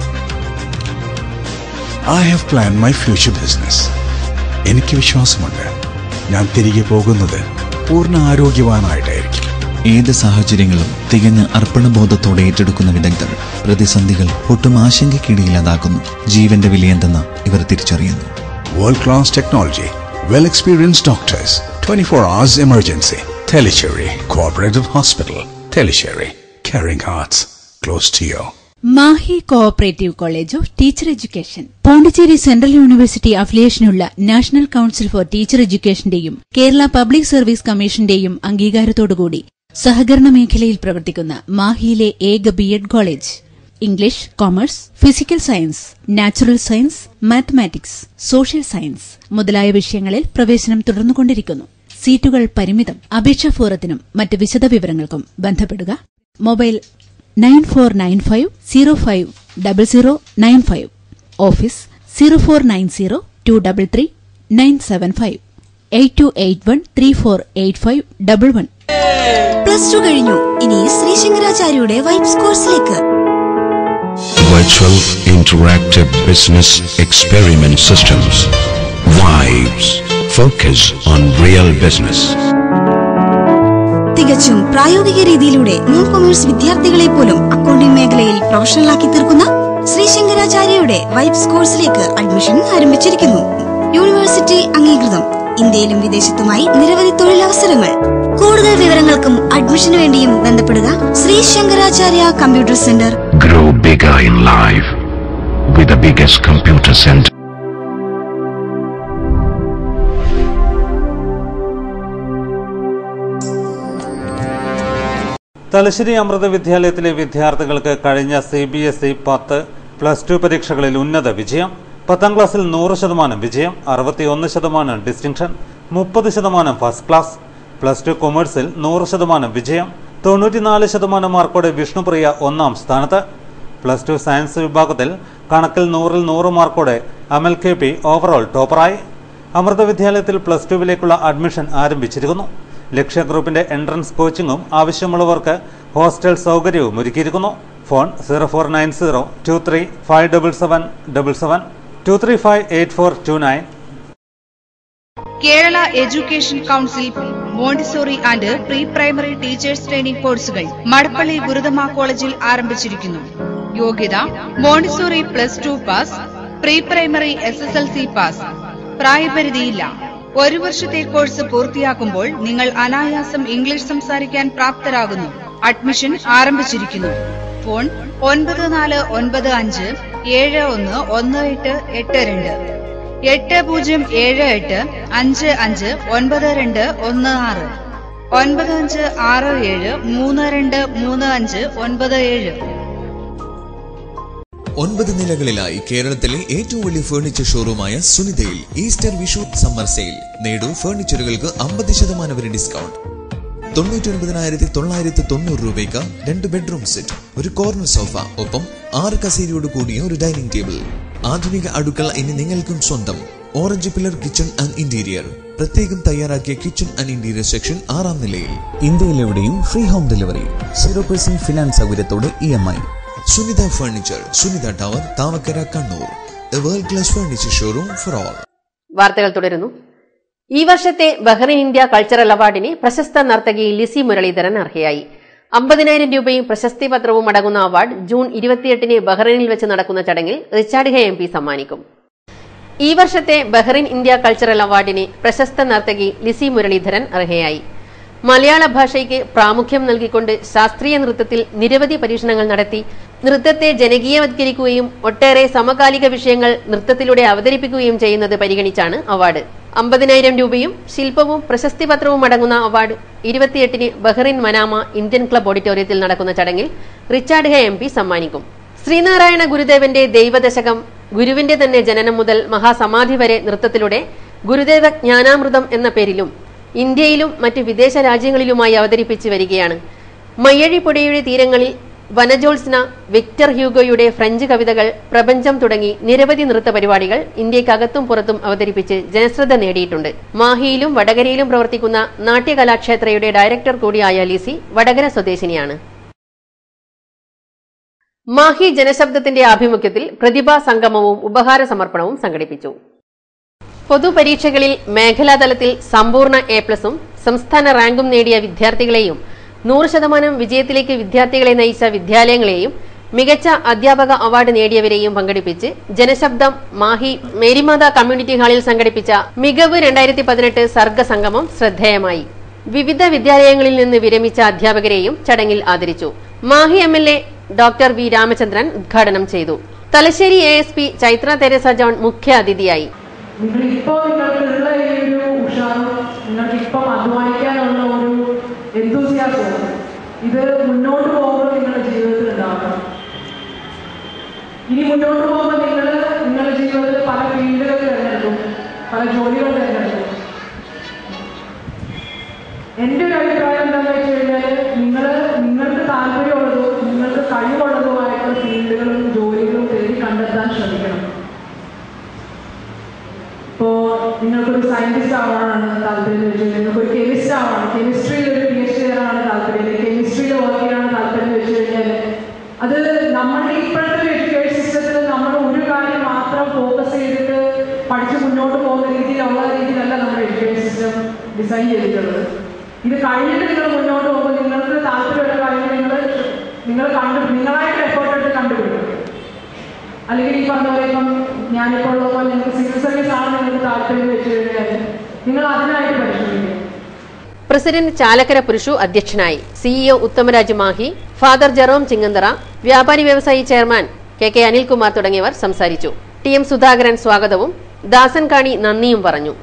I have plan my future business എനിക്ക് വിശ്വാസമുണ്ട് ഞാൻ തിരികെ പോകുന്നത് പൂർണ്ണ ആരോഗ്യവാനായിട്ടായിരിക്കും ഏത് സാഹചര്യങ്ങളും തികഞ്ഞ അർപ്പണബോധത്തോടെ ഏറ്റെടുക്കുന്ന വിദഗ്ധർ പ്രതിസന്ധികൾ ഒട്ടും ആശങ്കയ്ക്കിടയില്ലാതാക്കുന്നു ജീവന്റെ വിലയെന്തെന്ന് ഇവർ തിരിച്ചറിയുന്നു world class technology well experience doctors twenty four hours emergency Tellicherry cooperative hospital Tellicherry caring hearts close to you Mahe cooperative college of teacher education Pondicherry central university അഫിലിയേഷനുള്ള നാഷണൽ കൌൺസിൽ ഫോർ ടീച്ചർ എഡ്യൂക്കേഷന്റെയും കേരള പബ്ലിക് സർവീസ് കമ്മീഷന്റെയും അംഗീകാരത്തോടുകൂടി സഹകരണ മേഖലയിൽ പ്രവർത്തിക്കുന്ന മാഹിയിലെ ഏക B Ed college English commerce physical science natural science mathematics social science മുതലായ വിഷയങ്ങളിൽ പ്രവേശനം തുടർന്നുകൊണ്ടിരിക്കുന്നു സീറ്റുകൾ പരിമിതം അപേക്ഷാ ഫോറത്തിനും മറ്റ് വിശദ വിവരങ്ങൾക്കും ബന്ധപ്പെടുക mobile nine four nine five zero five double zero nine five office zero four nine zero two double three nine seven five eight two eight one three four eight five double one plus two കഴിഞ്ഞു ഇനി ശ്രീ ശങ്കരാചാര്യയുടെ VIBS കോഴ്സിലേക്ക് Virtual Interactive Business Experiment Systems. Vibes. Focus on real business. തികച്ചും പ്രായോഗിക രീതിയിലൂടെ non commerce വിദ്യാർത്ഥികളെ പോലും accounting മേഖലയിൽ പ്രൊഫഷണലാക്കി തീർക്കുന്ന ശ്രീ ശങ്കരാചാര്യയുടെ വൈബ്സ് കോഴ്സിലേക്ക് അഡ്മിഷൻ ആരംഭിച്ചിരിക്കുന്നു യൂണിവേഴ്സിറ്റി അംഗീകൃതം ഇന്ത്യയിലും വിദേശത്തുമായി നിരവധി തൊഴിലവസരങ്ങൾ കൂടുതൽ വിവരങ്ങൾക്കും അഡ്മിഷനു വേണ്ടിയും ബന്ധപ്പെടുക Shri Shankaracharya computer centre Grow bigger in life with the biggest computer center. Thalassery Amrita വിദ്യാലയത്തിലെ വിദ്യാർത്ഥികൾക്ക് കഴിഞ്ഞ സി ബി എസ് ഇ പത്ത് പ്ലസ് ടു പരീക്ഷകളിൽ ഉന്നത വിജയം പത്താം ക്ലാസ്സിൽ നൂറ് ശതമാനം വിജയം അറുപത്തിയൊന്ന് ശതമാനം ഡിസ്റ്റിങ്ഷൻ മുപ്പത് ശതമാനം ഫസ്റ്റ് ക്ലാസ് പ്ലസ് ടു കൊമേഴ്സിൽ നൂറ് ശതമാനം വിജയം തൊണ്ണൂറ്റിനാല് ശതമാനം മാർക്കോടെ വിഷ്ണുപ്രിയ ഒന്നാം സ്ഥാനത്ത് പ്ലസ് ടു സയൻസ് വിഭാഗത്തിൽ കണക്കിൽ നൂറിൽ നൂറ് മാർക്കോടെ അമൽ കെ പി ഓവറോൾ ടോപ്പറായി അമൃത വിദ്യാലയത്തിൽ പ്ലസ് ടുവിലേക്കുള്ള അഡ്മിഷൻ ആരംഭിച്ചിരിക്കുന്നു ലക്ഷ്യ ഗ്രൂപ്പിന്റെ എൻട്രൻസ് കോച്ചിങ്ങും ആവശ്യമുള്ളവർക്ക് ഹോസ്റ്റൽ സൗകര്യവും ഒരുക്കിയിരിക്കുന്നു phone zero four nine zero two three five double seven double seven two three five eight four two nine Kerala education council montessori and pre primary teachers training കോഴ്സുകൾ മടപ്പള്ളി ഗുരുതമ കോളേജിൽ ആരംഭിച്ചിരിക്കുന്നു യോഗ്യത montessori plus two pass pre primary S S L C pass പ്രായപരിധിയില്ല ഒരു വർഷത്തെ course പൂർത്തിയാക്കുമ്പോൾ നിങ്ങൾ അനായാസം ഇംഗ്ലീഷ് സംസാരിക്കാൻ പ്രാപ്തരാകുന്നു അഡ്മിഷൻ ആരംഭിച്ചിരിക്കുന്നു ഫോൺ ഒൻപത് നാല് ഒൻപത് അഞ്ച് ഏഴ് ഒന്ന് ഒന്ന് എട്ട് എട്ട് രണ്ട് എട്ട് പൂജ്യം ഏഴ് എട്ട് അഞ്ച് അഞ്ച് ഒൻപത് രണ്ട് ഒന്ന് ആറ് ഒൻപത് അഞ്ച് ആറ് ഏഴ് മൂന്ന് രണ്ട് മൂന്ന് അഞ്ച് ഒൻപത് ഏഴ് ഒൻപത് നിലകളിലായി കേരളത്തിലെ ഏറ്റവും വലിയ ഫർണിച്ചർ ഷോറൂമായ സുനിതയിൽ ഈസ്റ്റർ വിഷു സമ്മർ സെയിൽ നേടൂ ഫർണിച്ചറുകൾക്ക് അമ്പത് ശതമാനം വരെ ഡിസ്കൗണ്ട് തൊണ്ണൂറ്റി ഒൻപതിനായിരത്തി തൊള്ളായിരത്തി തൊണ്ണൂറ് രൂപയ്ക്ക് രണ്ട് ബെഡ്റൂം സെറ്റ് ഒരു കോർണർ സോഫ ഒപ്പം ആറ് കസേരയോട് കൂടിയ ഒരു ഡൈനിങ് ടേബിൾ ആധുനിക അടുക്കള ഇനി നിങ്ങൾക്കും സ്വന്തം orange pillar kitchen and interior പ്രത്യേകം തയ്യാറാക്കിയ കിച്ചൺ ആൻഡ് ഇന്റീരിയർ സെക്ഷൻ ആറാം നിലയിൽ ഇന്ത്യയിലെവിടെയും free home delivery zero percent finance സൗകര്യത്തോടെ E M I Sunitha furniture Sunitha tower Thavakkara Kannur a world class furniture showroom for all വാർത്തകൾ തുടരുന്നു ഈ വർഷത്തെ ബഹ്റിൻ ഇന്ത്യ കൾച്ചറൽ അവാർഡിന് പ്രശസ്ത നർത്തകി ലിസി മുരളീധരൻ അർഹയായി അമ്പതിനായിരം രൂപയും പ്രശസ്തി പത്രവും അടങ്ങുന്ന അവാർഡ് ജൂൺ ഇരുപത്തിയെട്ടിന് ബഹ്റൈനിൽ വെച്ച് നടക്കുന്ന ചടങ്ങിൽ റിച്ചാർഡ് ഹെ എം പി സമ്മാനിക്കും ഈ വർഷത്തെ ബഹ്റിൻ ഇന്ത്യ കൾച്ചറൽ അവാർഡിന് പ്രശസ്ത നർത്തകി ലിസി മുരളീധരൻ അർഹയായി മലയാള ഭാഷയ്ക്ക് പ്രാമുഖ്യം നൽകിക്കൊണ്ട് ശാസ്ത്രീയ നൃത്തത്തിൽ നിരവധി പരീക്ഷണങ്ങൾ നടത്തി നൃത്തത്തെ ജനകീയവത്കരിക്കുകയും ഒട്ടേറെ സമകാലിക വിഷയങ്ങൾ നൃത്തത്തിലൂടെ അവതരിപ്പിക്കുകയും ചെയ്യുന്നത് പരിഗണിച്ചാണ് അവാർഡ് അമ്പതിനായിരം രൂപയും ശില്പവും പ്രശസ്തി പത്രവും അടങ്ങുന്ന അവാർഡ് ഇരുപത്തിയെട്ടിന് ബഹ്റിൻ മനാമ ഇന്ത്യൻ ക്ലബ് ഓഡിറ്റോറിയത്തിൽ നടക്കുന്ന ചടങ്ങിൽ റിച്ചാർഡ് ഹെ എം പി സമ്മാനിക്കും ശ്രീനാരായണ ഗുരുദേവന്റെ ദൈവദശകം ഗുരുവിന്റെ തന്നെ ജനനം മുതൽ മഹാസമാധി വരെ നൃത്തത്തിലൂടെ ഗുരുദേവ ജ്ഞാനാമൃതം എന്ന പേരിലും ഇന്ത്യയിലും മറ്റ് വിദേശ രാജ്യങ്ങളിലുമായി അവതരിപ്പിച്ച് വരികയാണ് മയ്യഴി പുഴയുടെ തീരങ്ങളിൽ വനജോത്സ്ന വിക്ടർ ഹ്യൂഗോയുടെ ഫ്രഞ്ച് കവിതകൾ പ്രപഞ്ചം തുടങ്ങി നിരവധി നൃത്ത പരിപാടികൾ ഇന്ത്യക്കകത്തും പുറത്തും അവതരിപ്പിച്ച് ജനശ്രദ്ധ നേടിയിട്ടുണ്ട് മാഹിയിലും വടകരയിലും പ്രവർത്തിക്കുന്ന നാട്യകലാക്ഷേത്രയുടെ ഡയറക്ടർ കൂടിയായ ലിസി വടകര സ്വദേശിനിയാണ് മാഹി ജനശബ്ദത്തിന്റെ ആഭിമുഖ്യത്തിൽ പ്രതിഭാ സംഗമവും ഉപഹാര സമർപ്പണവും സംഘടിപ്പിച്ചു പൊതുപരീക്ഷകളിൽ മേഖലാതലത്തിൽ സമ്പൂർണ്ണ എ പ്ലസും സംസ്ഥാന റാങ്കും നേടിയ വിദ്യാർത്ഥികളെയും നൂറ് ശതമാനം വിജയത്തിലേക്ക് വിദ്യാർത്ഥികളെ നയിച്ച വിദ്യാലയങ്ങളെയും മികച്ച അധ്യാപക അവാർഡ് നേടിയവരെയും പങ്കെടുപ്പിച്ച് ജനശബ്ദം മാഹി മേരിമാത കമ്മ്യൂണിറ്റി ഹാളിൽ സംഘടിപ്പിച്ച മികവ് രണ്ടായിരത്തി പതിനെട്ട് സർഗസംഗമം ശ്രദ്ധേയമായി വിവിധ വിദ്യാലയങ്ങളിൽ നിന്ന് വിരമിച്ച അധ്യാപകരെയും ചടങ്ങിൽ ആദരിച്ചു Mahe M L A doctor V Ramachandran ഉദ്ഘാടനം ചെയ്തു Thalassery A S P Chaitra Teresa John മുഖ്യ അതിഥിയായി നിങ്ങളിപ്പോ നിങ്ങൾക്കുള്ള ഈ ഒരു ഉഷാറും നിങ്ങൾക്ക് ഇപ്പം അധ്വാനിക്കാനുള്ള ഒരു എന്തുസിയാസവും ഇത് മുന്നോട്ട് പോകുമ്പോൾ നിങ്ങളുടെ ജീവിതത്തിൽ ഉണ്ടാവണം ഇനി മുന്നോട്ട് പോകുമ്പോൾ നിങ്ങൾ നിങ്ങളുടെ ജീവിതത്തിൽ പല ഫീൽഡുകൾ തിരഞ്ഞെടുക്കും പല ജോലികൾ തിരഞ്ഞെടുക്കും എൻ്റെ ഒരു അഭിപ്രായം എന്താണെന്ന് വെച്ച് കഴിഞ്ഞാൽ നിങ്ങൾ നിങ്ങൾക്ക് താല്പര്യമുള്ളതും നിങ്ങൾക്ക് കഴിവുള്ളതുമായിട്ടുള്ള ഫീൽഡുകളും ജോലികളും തേടി കണ്ടെത്താൻ ശ്രമിക്കണം ഇപ്പോ നിങ്ങൾക്കൊരു സയന്റിസ്റ്റ് ആവാനാണ് താല്പര്യം എന്ന് വെച്ച് കഴിഞ്ഞാൽ നിങ്ങൾക്കൊരു കെമിസ്റ്റ് ആവാണ് കെമിസ്ട്രിയിൽ ഒരു പി എച്ച് ഡി ചെയ്യാനാണ് താല്പര്യം കെമിസ്ട്രിയിൽ വർക്ക് ചെയ്യാനാണ് താല്പര്യം എന്ന് വെച്ച് കഴിഞ്ഞാൽ അത് നമ്മളുടെ ഇപ്പോഴത്തെ ഒരു എഡ്യൂക്കേഷൻ സിസ്റ്റത്തിൽ നമ്മൾ ഒരു കാര്യം മാത്രം ഫോക്കസ് ചെയ്തിട്ട് പഠിച്ച് മുന്നോട്ട് പോകുന്ന രീതിയിലുള്ള രീതിയിലല്ല നമ്മുടെ എഡ്യൂക്കേഷൻ സിസ്റ്റം ഡിസൈൻ ചെയ്തിട്ടുള്ളത് ഇത് കഴിഞ്ഞിട്ട് നിങ്ങൾ മുന്നോട്ട് പോകുമ്പോൾ നിങ്ങൾക്ക് താല്പര്യമുള്ള കാര്യങ്ങൾ നിങ്ങൾ നിങ്ങൾ കണ്ടു നിങ്ങളായിട്ട് എഫേർട്ട് എടുത്ത് കണ്ടുപിടിക്കും അല്ലെങ്കിൽ ഈ പറഞ്ഞ പോലെ ഇപ്പം ഞാനിപ്പോൾ ഉള്ള പോലെ നിങ്ങൾക്ക് സിവിൽ സർവീസ് ആണ് നിങ്ങൾക്ക് താല്പര്യം വെച്ച് കഴിഞ്ഞാൽ നിങ്ങൾ അതിനായിട്ട് പരിശ്രമിക്കും പ്രസിഡന്റ് ചാലക്കര പുരുഷു അധ്യക്ഷനായി സിഇഒ ഉത്തമരാജ് മാഹി ഫാദർ ജെറോം ചിങ്ങന്തറ വ്യാപാരി വ്യവസായി ചെയർമാൻ കെ കെ അനിൽകുമാർ തുടങ്ങിയവർ സംസാരിച്ചു ടി എം സുധാകരൻ സ്വാഗതവും ദാസൻ കാണി നന്ദിയും പറഞ്ഞു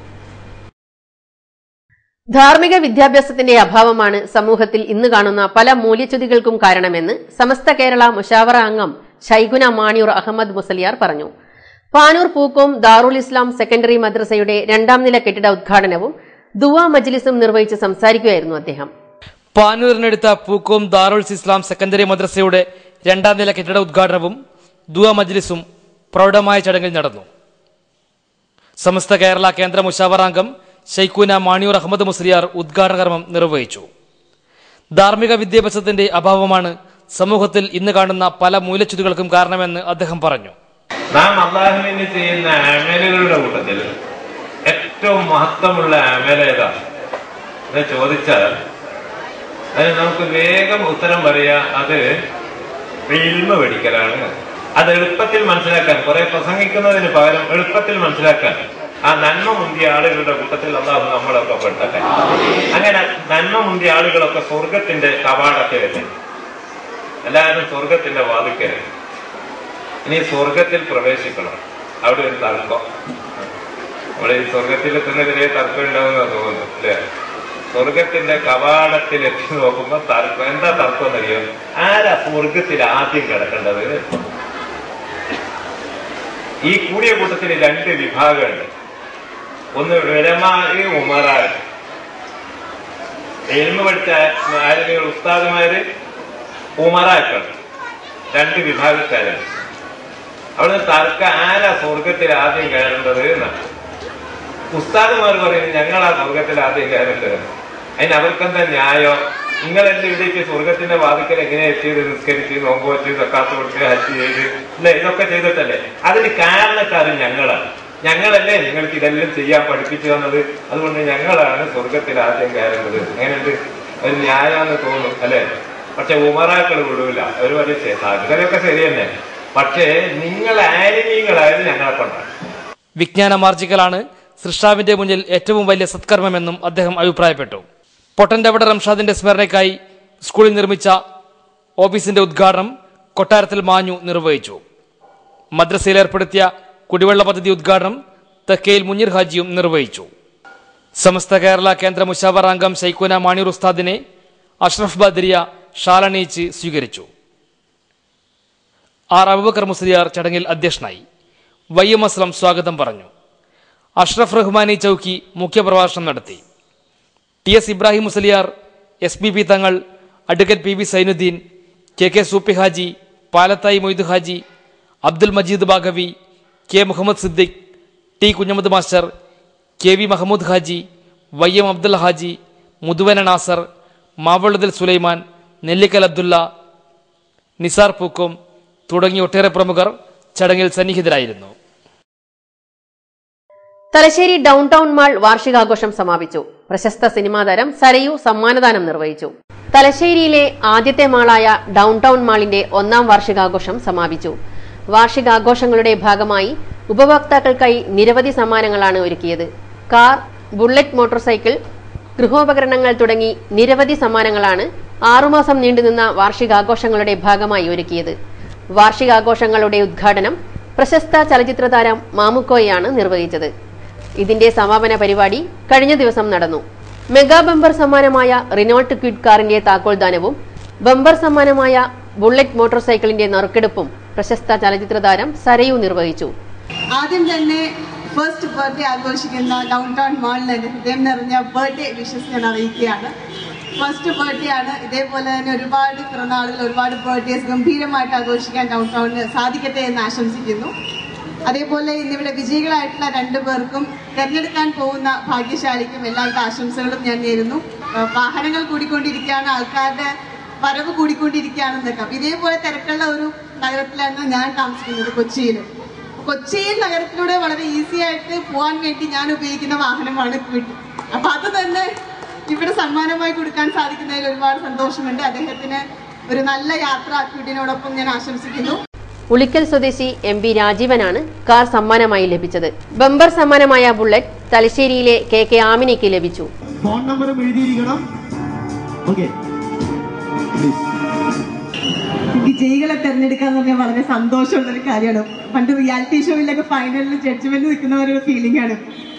ധാർമ്മിക വിദ്യാഭ്യാസത്തിന്റെ അഭാവമാണ് സമൂഹത്തിൽ ഇന്ന് കാണുന്ന പല മൂല്യച്യുതികൾക്കും കാരണമെന്ന് സമസ്ത കേരള മുഷാവറ അംഗം ഷൈഖുന മാണിയൂർ അഹമ്മദ് മുസലിയാർ പറഞ്ഞു പാനൂർ പൂക്കോം ദാറുൽ ഇസ്ലാം സെക്കൻഡറി മദ്രസയുടെ രണ്ടാം നില കെട്ടിട ഉദ്ഘാടനവും ദുവാ മജ്ലിസും നിർവഹിച്ച് സംസാരിക്കുകയായിരുന്നു അദ്ദേഹം പാനൂരിനടുത്ത പൂക്കോം ദാറുൽ ഇസ്ലാം സെക്കൻഡറി മദ്രസയുടെ രണ്ടാം നില കെട്ടിട ഉദ്ഘാടനവും ദുവ മജ്ലിസും പ്രൗഢമായ ചടങ്ങിൽ നടന്നു സമസ്ത കേരള കേന്ദ്ര മുഷാവറാംഗം ഷെയ്ഖൂന മാണിയൂർ അഹമ്മദ് മുസ്ലിയാർ ഉദ്ഘാടന കർമ്മം നിർവഹിച്ചു ധാർമ്മിക വിദ്യാഭ്യാസത്തിന്റെ അഭാവമാണ് സമൂഹത്തിൽ ഇന്ന് കാണുന്ന പല മൂലച്യുതികൾക്കും കാരണമെന്ന് അദ്ദേഹം പറഞ്ഞു നാം അള്ളാഹുവിന് ചെയ്യുന്ന അമലുകളുടെ കൂട്ടത്തിൽ ഏറ്റവും മഹത്വമുള്ള അമല ഏതാ എന്ന് ചോദിച്ചാൽ അതിന് നമുക്ക് വേഗം ഉത്തരം പറയാ അത് ഇൽമ പഠിക്കലാണ് അത് എളുപ്പത്തിൽ മനസ്സിലാക്കാൻ കുറെ പ്രസംഗിക്കുന്നതിന് പകരം എളുപ്പത്തിൽ മനസ്സിലാക്കാൻ ആ നന്മ മുന്തിയ ആളുകളുടെ കൂട്ടത്തിൽ അള്ളാഹു നമ്മളൊക്കെ പെട്ടട്ടെ അങ്ങനെ നന്മ മുന്തിയ ആളുകളൊക്കെ സ്വർഗത്തിന്റെ കവാടത്തിലെത്തി എല്ലാവരും സ്വർഗത്തിന്റെ വാതിക്കൽ ഇനി സ്വർഗത്തിൽ പ്രവേശിക്കണം അവിടെ ഒരു തർക്കം നമ്മുടെ ഈ സ്വർഗത്തിൽ എത്തുന്നതിനെ തർക്കം ഉണ്ടാവുന്ന തോന്നുന്നു അല്ലേ സ്വർഗത്തിന്റെ കവാടത്തിൽ എത്തി നോക്കുമ്പോ തർക്കം എന്താ തർക്കം എന്നറിയോ ആരാ സ്വർഗത്തിൽ ആദ്യം കിടക്കേണ്ടത് ഈ കൂടിയ കൂട്ടത്തിൽ രണ്ട് വിഭാഗമുണ്ട് ഒന്ന് വിലമായി ഉമറാൻ എൽമ പഠിച്ച ആരെങ്കിലും ഉസ്താദുമാര് ഉമറാക്കൾ രണ്ട് വിഭാഗക്കാരാണ് അവിടുന്ന് തർക്ക ആരാ സ്വർഗത്തിൽ ആദ്യം കയറേണ്ടത് എന്നാണ് ഉസ്താദുമാർ പറയുന്നത് ഞങ്ങളാ സ്വർഗത്തിൽ ആദ്യം കയറേണ്ടത് അതിന് അവർക്കെന്താ ന്യായം നിങ്ങളെല്ലാം ഇവിടേക്ക് സ്വർഗത്തിന്റെ വാതിക്കൽ എങ്ങനെ എത്തിയത് നിസ്കരിച്ച് നോമ്പ് വെച്ച് സക്കാത്ത് കൊടുത്ത് ഹജ്ജ് ചെയ്ത് അല്ലെ ഇതൊക്കെ ചെയ്തിട്ടല്ലേ അതിന് കാരണക്കാരൻ ഞങ്ങളാണ് ഞങ്ങളല്ലേ നിങ്ങൾക്ക് ഇതെല്ലാം ചെയ്യാൻ പഠിപ്പിച്ചു തന്നത് അതുകൊണ്ട് ഞങ്ങളാണ് സ്വർഗത്തിൽ ആദ്യം കയറേണ്ടത് അങ്ങനെയുണ്ട് ഒരു ന്യായമാണെന്ന് തോന്നും അല്ലെ പക്ഷെ ഉമറാക്കൾ വിടൂല അവർ പറയും സംഗതിയൊക്കെ ശരി തന്നെ പക്ഷേ നിങ്ങൾ ആലിമീങ്ങളായത് ഞങ്ങളെ കൊണ്ടാണ് വിജ്ഞാനമാർജിക്കലാണ് സൃഷ്ടാവിന്റെ മുന്നിൽ ഏറ്റവും വലിയ സത്കർമ്മമെന്നും അദ്ദേഹം അഭിപ്രായപ്പെട്ടു പൊട്ടൻഡവട റംഷാദിന്റെ സ്മരണയ്ക്കായി സ്കൂളിൽ നിർമ്മിച്ച ഓഫീസിന്റെ ഉദ്ഘാടനം കൊട്ടാരത്തിൽ മാഞ്ഞു നിർവഹിച്ചു മദ്രസയിൽ ഏർപ്പെടുത്തിയ കുടിവെള്ള പദ്ധതി ഉദ്ഘാടനം തെക്കയിൽ മുനീർ ഹാജിയും നിർവഹിച്ചു സമസ്ത കേരള കേന്ദ്ര മുഷാവർ അംഗം ശൈഖുന മാണിയൂർ ഉസ്താദിനെ അഷ്റഫ് ബദരിയ ഷാലണീച്ച് സ്വീകരിച്ചു ആർ അബുബക്കർ മുസ്ലിയാർ ചടങ്ങിൽ അധ്യക്ഷനായി വൈ എം അസ്ലം സ്വാഗതം പറഞ്ഞു അഷ്റഫ് റഹ്മാനി ചൌക്കി മുഖ്യപ്രഭാഷണം നടത്തി T S Ibrahim Musliyar S P P Thangal advocate P V Zainuddin K K Soopy Haji Palathayi Moidu Haji Abdul Majeed Baqavi K Muhammad Siddique T Kunhammad master K V Mahmood Haji Y M Abdul Haji Muthuvana Nasar മാവളുദൽ സുലൈമാൻ നെല്ലിക്കൽ അബ്ദുള്ള നിസാർ പൂക്കും തുടങ്ങി ഒട്ടേറെ പ്രമുഖർ ചടങ്ങിൽ സന്നിഹിതരായിരുന്നു തലശ്ശേരി ഡൗൺ ടൗൺ മാൾ വാർഷികാഘോഷം സമാപിച്ചു പ്രശസ്ത സിനിമാ താരം സരയു സമ്മാനദാനം നിർവഹിച്ചു തലശ്ശേരിയിലെ ആദ്യത്തെ മാളായ ഡൗൺ ടൗൺ മാളിന്റെ ഒന്നാം വാർഷികാഘോഷം സമാപിച്ചു വാർഷികാഘോഷങ്ങളുടെ ഭാഗമായി ഉപഭോക്താക്കൾക്കായി നിരവധി സമ്മാനങ്ങളാണ് ഒരുക്കിയത് കാർ ബുള്ളറ്റ് മോട്ടോർ സൈക്കിൾ ഗൃഹോപകരണങ്ങൾ തുടങ്ങി നിരവധി സമ്മാനങ്ങളാണ് ആറുമാസം നീണ്ടുനിന്ന വാർഷികാഘോഷങ്ങളുടെ ഭാഗമായി ഒരുക്കിയത് വാർഷികാഘോഷങ്ങളുടെ ഉദ്ഘാടനം പ്രശസ്ത ചലച്ചിത്ര താരം മാമുക്കോയാണ് നിർവഹിച്ചത് ഇതിന്റെ സമാപന പരിപാടി കഴിഞ്ഞ ദിവസം നടന്നു മെഗാ ബമ്പർ സമ്മാനമായ റിനോൾട്ട് ക്വിഡ് കാറിന്റെ താക്കോൽദാനവും ബമ്പർ സമ്മാനമായ ബുള്ളറ്റ് മോട്ടോർ സൈക്കിളിന്റെ നറുക്കെടുപ്പും പ്രശസ്ത ചലച്ചിത്ര താരം സരയു നിർവഹിച്ചു ആദ്യം തന്നെ ഫസ്റ്റ് ബർത്ത്ഡേ ആഘോഷിക്കുന്ന ഡൗൺ ടൗൺ മാളിന് ഹൃദയം നിറഞ്ഞ ബർത്ത്ഡേ വിഷസ് ഞാൻ അറിയിക്കുകയാണ് ഫസ്റ്റ് ബർത്ത്ഡേ ആണ് ഇതേപോലെ തന്നെ ഒരുപാട് പിറന്നാളുകൾ ഒരുപാട് ബർത്ത്ഡേസ് ഗംഭീരമായിട്ട് ആഘോഷിക്കാൻ ഡൗൺ ടൗണിന് സാധിക്കട്ടെ എന്ന് ആശംസിക്കുന്നു അതേപോലെ ഇന്നിവിടെ വിജയികളായിട്ടുള്ള രണ്ടു പേർക്കും തെരഞ്ഞെടുക്കാൻ പോകുന്ന ഭാഗ്യശാലിക്കും എല്ലാവിധ ആശംസകളും ഞാൻ നേരുന്നു ആ, വാഹനങ്ങൾ കൂടിക്കൊണ്ടിരിക്കുകയാണ് ആൾക്കാരുടെ വരവ് കൂടിക്കൊണ്ടിരിക്കുകയാണെന്നൊക്കെ അപ്പൊ ഇതേപോലെ തിരക്കുള്ള ഒരു നഗരത്തിലാണ് ഞാൻ താമസിക്കുന്നത് കൊച്ചിയിലും കൊച്ചിയിൽ നഗരത്തിലൂടെ വളരെ ഈസി ആയിട്ട് പോകാൻ വേണ്ടി ഞാൻ ഉപയോഗിക്കുന്ന വാഹനമാണ് ക്വിഡ് അപ്പൊ അത് തന്നെ ഇവിടെ സമ്മാനമായി കൊടുക്കാൻ സാധിക്കുന്നതിൽ ഒരുപാട് സന്തോഷമുണ്ട് അദ്ദേഹത്തിന് ഒരു നല്ല യാത്ര ക്വിഡിനോടൊപ്പം ഞാൻ ആശംസിക്കുന്നു ഉളിക്കൽ സ്വദേശി എം പി രാജീവനാണ് കാർ സമ്മാനമായി ലഭിച്ചത് ബമ്പർ സമ്മാനമായ ബുള്ളറ്റ് തലശ്ശേരിയിലെ കെ കെ ആമിനയ്ക്ക് ലഭിച്ചു ഫോൺ നമ്പറും എഴുതിയിരിക്കണം ഓക്കെ വിജയികളെ തെരഞ്ഞെടുക്കുക എന്ന് പറഞ്ഞാൽ വളരെ സന്തോഷമുള്ള ഒരു കാര്യമാണ് പണ്ട് റിയാലിറ്റി ഷോയിലൊക്കെ ഫൈനലിൽ ജഡ്ജ്മെന്റ് നിൽക്കുന്ന ഒരു ഫീലിംഗ് ആണ്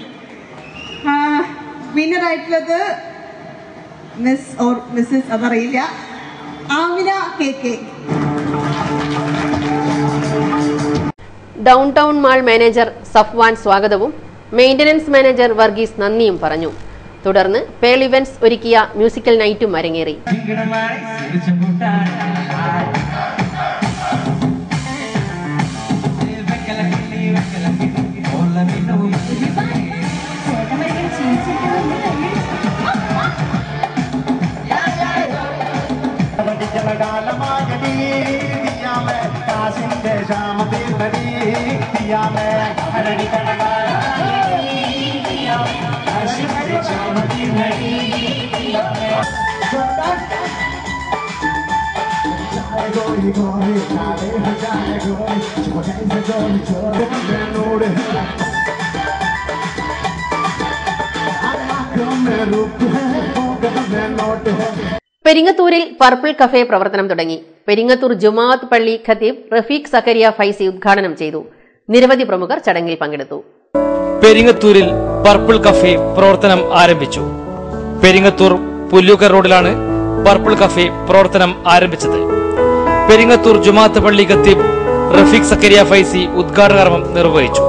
വിന്നർ ആയിട്ടുള്ളത് മിസ് ഓർ മിസ്സസ് അതറിയില്ല Amina K K down town mall manager Safwan സ്വാഗതവും മെയിന്റനൻസ് മാനേജർ വർഗീസ് നന്ദിയും പറഞ്ഞു തുടർന്ന് പേൾ ഇവന്റ്സ് ഒരുക്കിയ മ്യൂസിക്കൽ നൈറ്റും അരങ്ങേറി പെരിങ്ങത്തൂരിൽ പർപ്പിൾ കഫേ പ്രവർത്തനം തുടങ്ങി പെരിങ്ങത്തൂർ ജുമാഅത്ത് പള്ളി ഖത്തീബ് റഫീഖ് സക്കരിയ ഫൈസി ഉദ്ഘാടനം ചെയ്തു നിരവധി പ്രമുഖർ ചടങ്ങിൽ പങ്കെടുത്തു പെരിങ്ങത്തൂരിൽ പർപ്പിൾ കഫേ പ്രവർത്തനം ആരംഭിച്ചു പെരിങ്ങത്തൂർ പുല്ലൂക്കർ റോഡിലാണ് പർപ്പിൾ കഫേ പ്രവർത്തനം ആരംഭിച്ചത് പെരിങ്ങത്തൂർ ജുമാഅത്ത് പള്ളി ഖത്തീബ് റഫീഖ് സക്കരിയ ഫൈസി ഉദ്ഘാടന കർമ്മം നിർവഹിച്ചു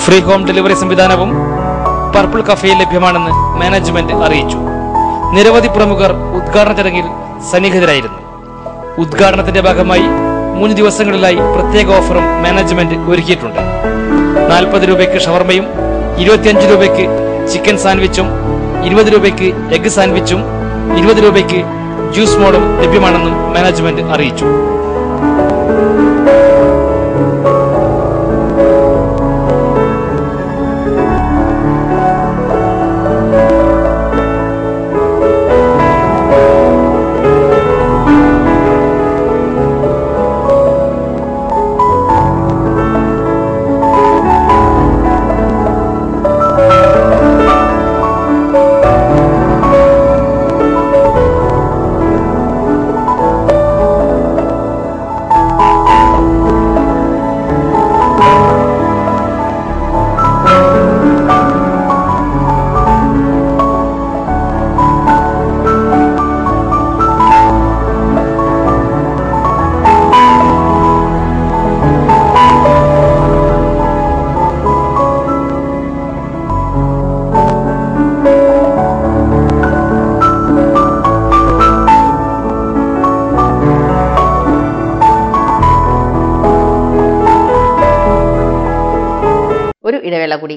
ഫ്രീ ഹോം ഡെലിവറി സംവിധാനവും പർപ്പിൾ കഫേയിൽ ലഭ്യമാണെന്ന് മാനേജ്മെന്റ് അറിയിച്ചു നിരവധി പ്രമുഖർ ഉദ്ഘാടന ചടങ്ങിൽ സന്നിഹിതരായിരുന്നു ഉദ്ഘാടനത്തിന്റെ ഭാഗമായി മൂന്ന് ദിവസങ്ങളിലായി പ്രത്യേക ഓഫറും മാനേജ്മെന്റ് ഒരുക്കിയിട്ടുണ്ട് നാൽപ്പത് രൂപയ്ക്ക് ഷവർമയും ഇരുപത്തിയഞ്ച് രൂപയ്ക്ക് ചിക്കൻ സാൻഡ്വിച്ചും ഇരുപത് രൂപയ്ക്ക് എഗ് സാൻഡ്വിച്ചും ഇരുപത് രൂപയ്ക്ക് ജ്യൂസ് മോഡും ലഭ്യമാണെന്നും മാനേജ്മെന്റ് അറിയിച്ചു ഒരു ഇടവേള കൂടി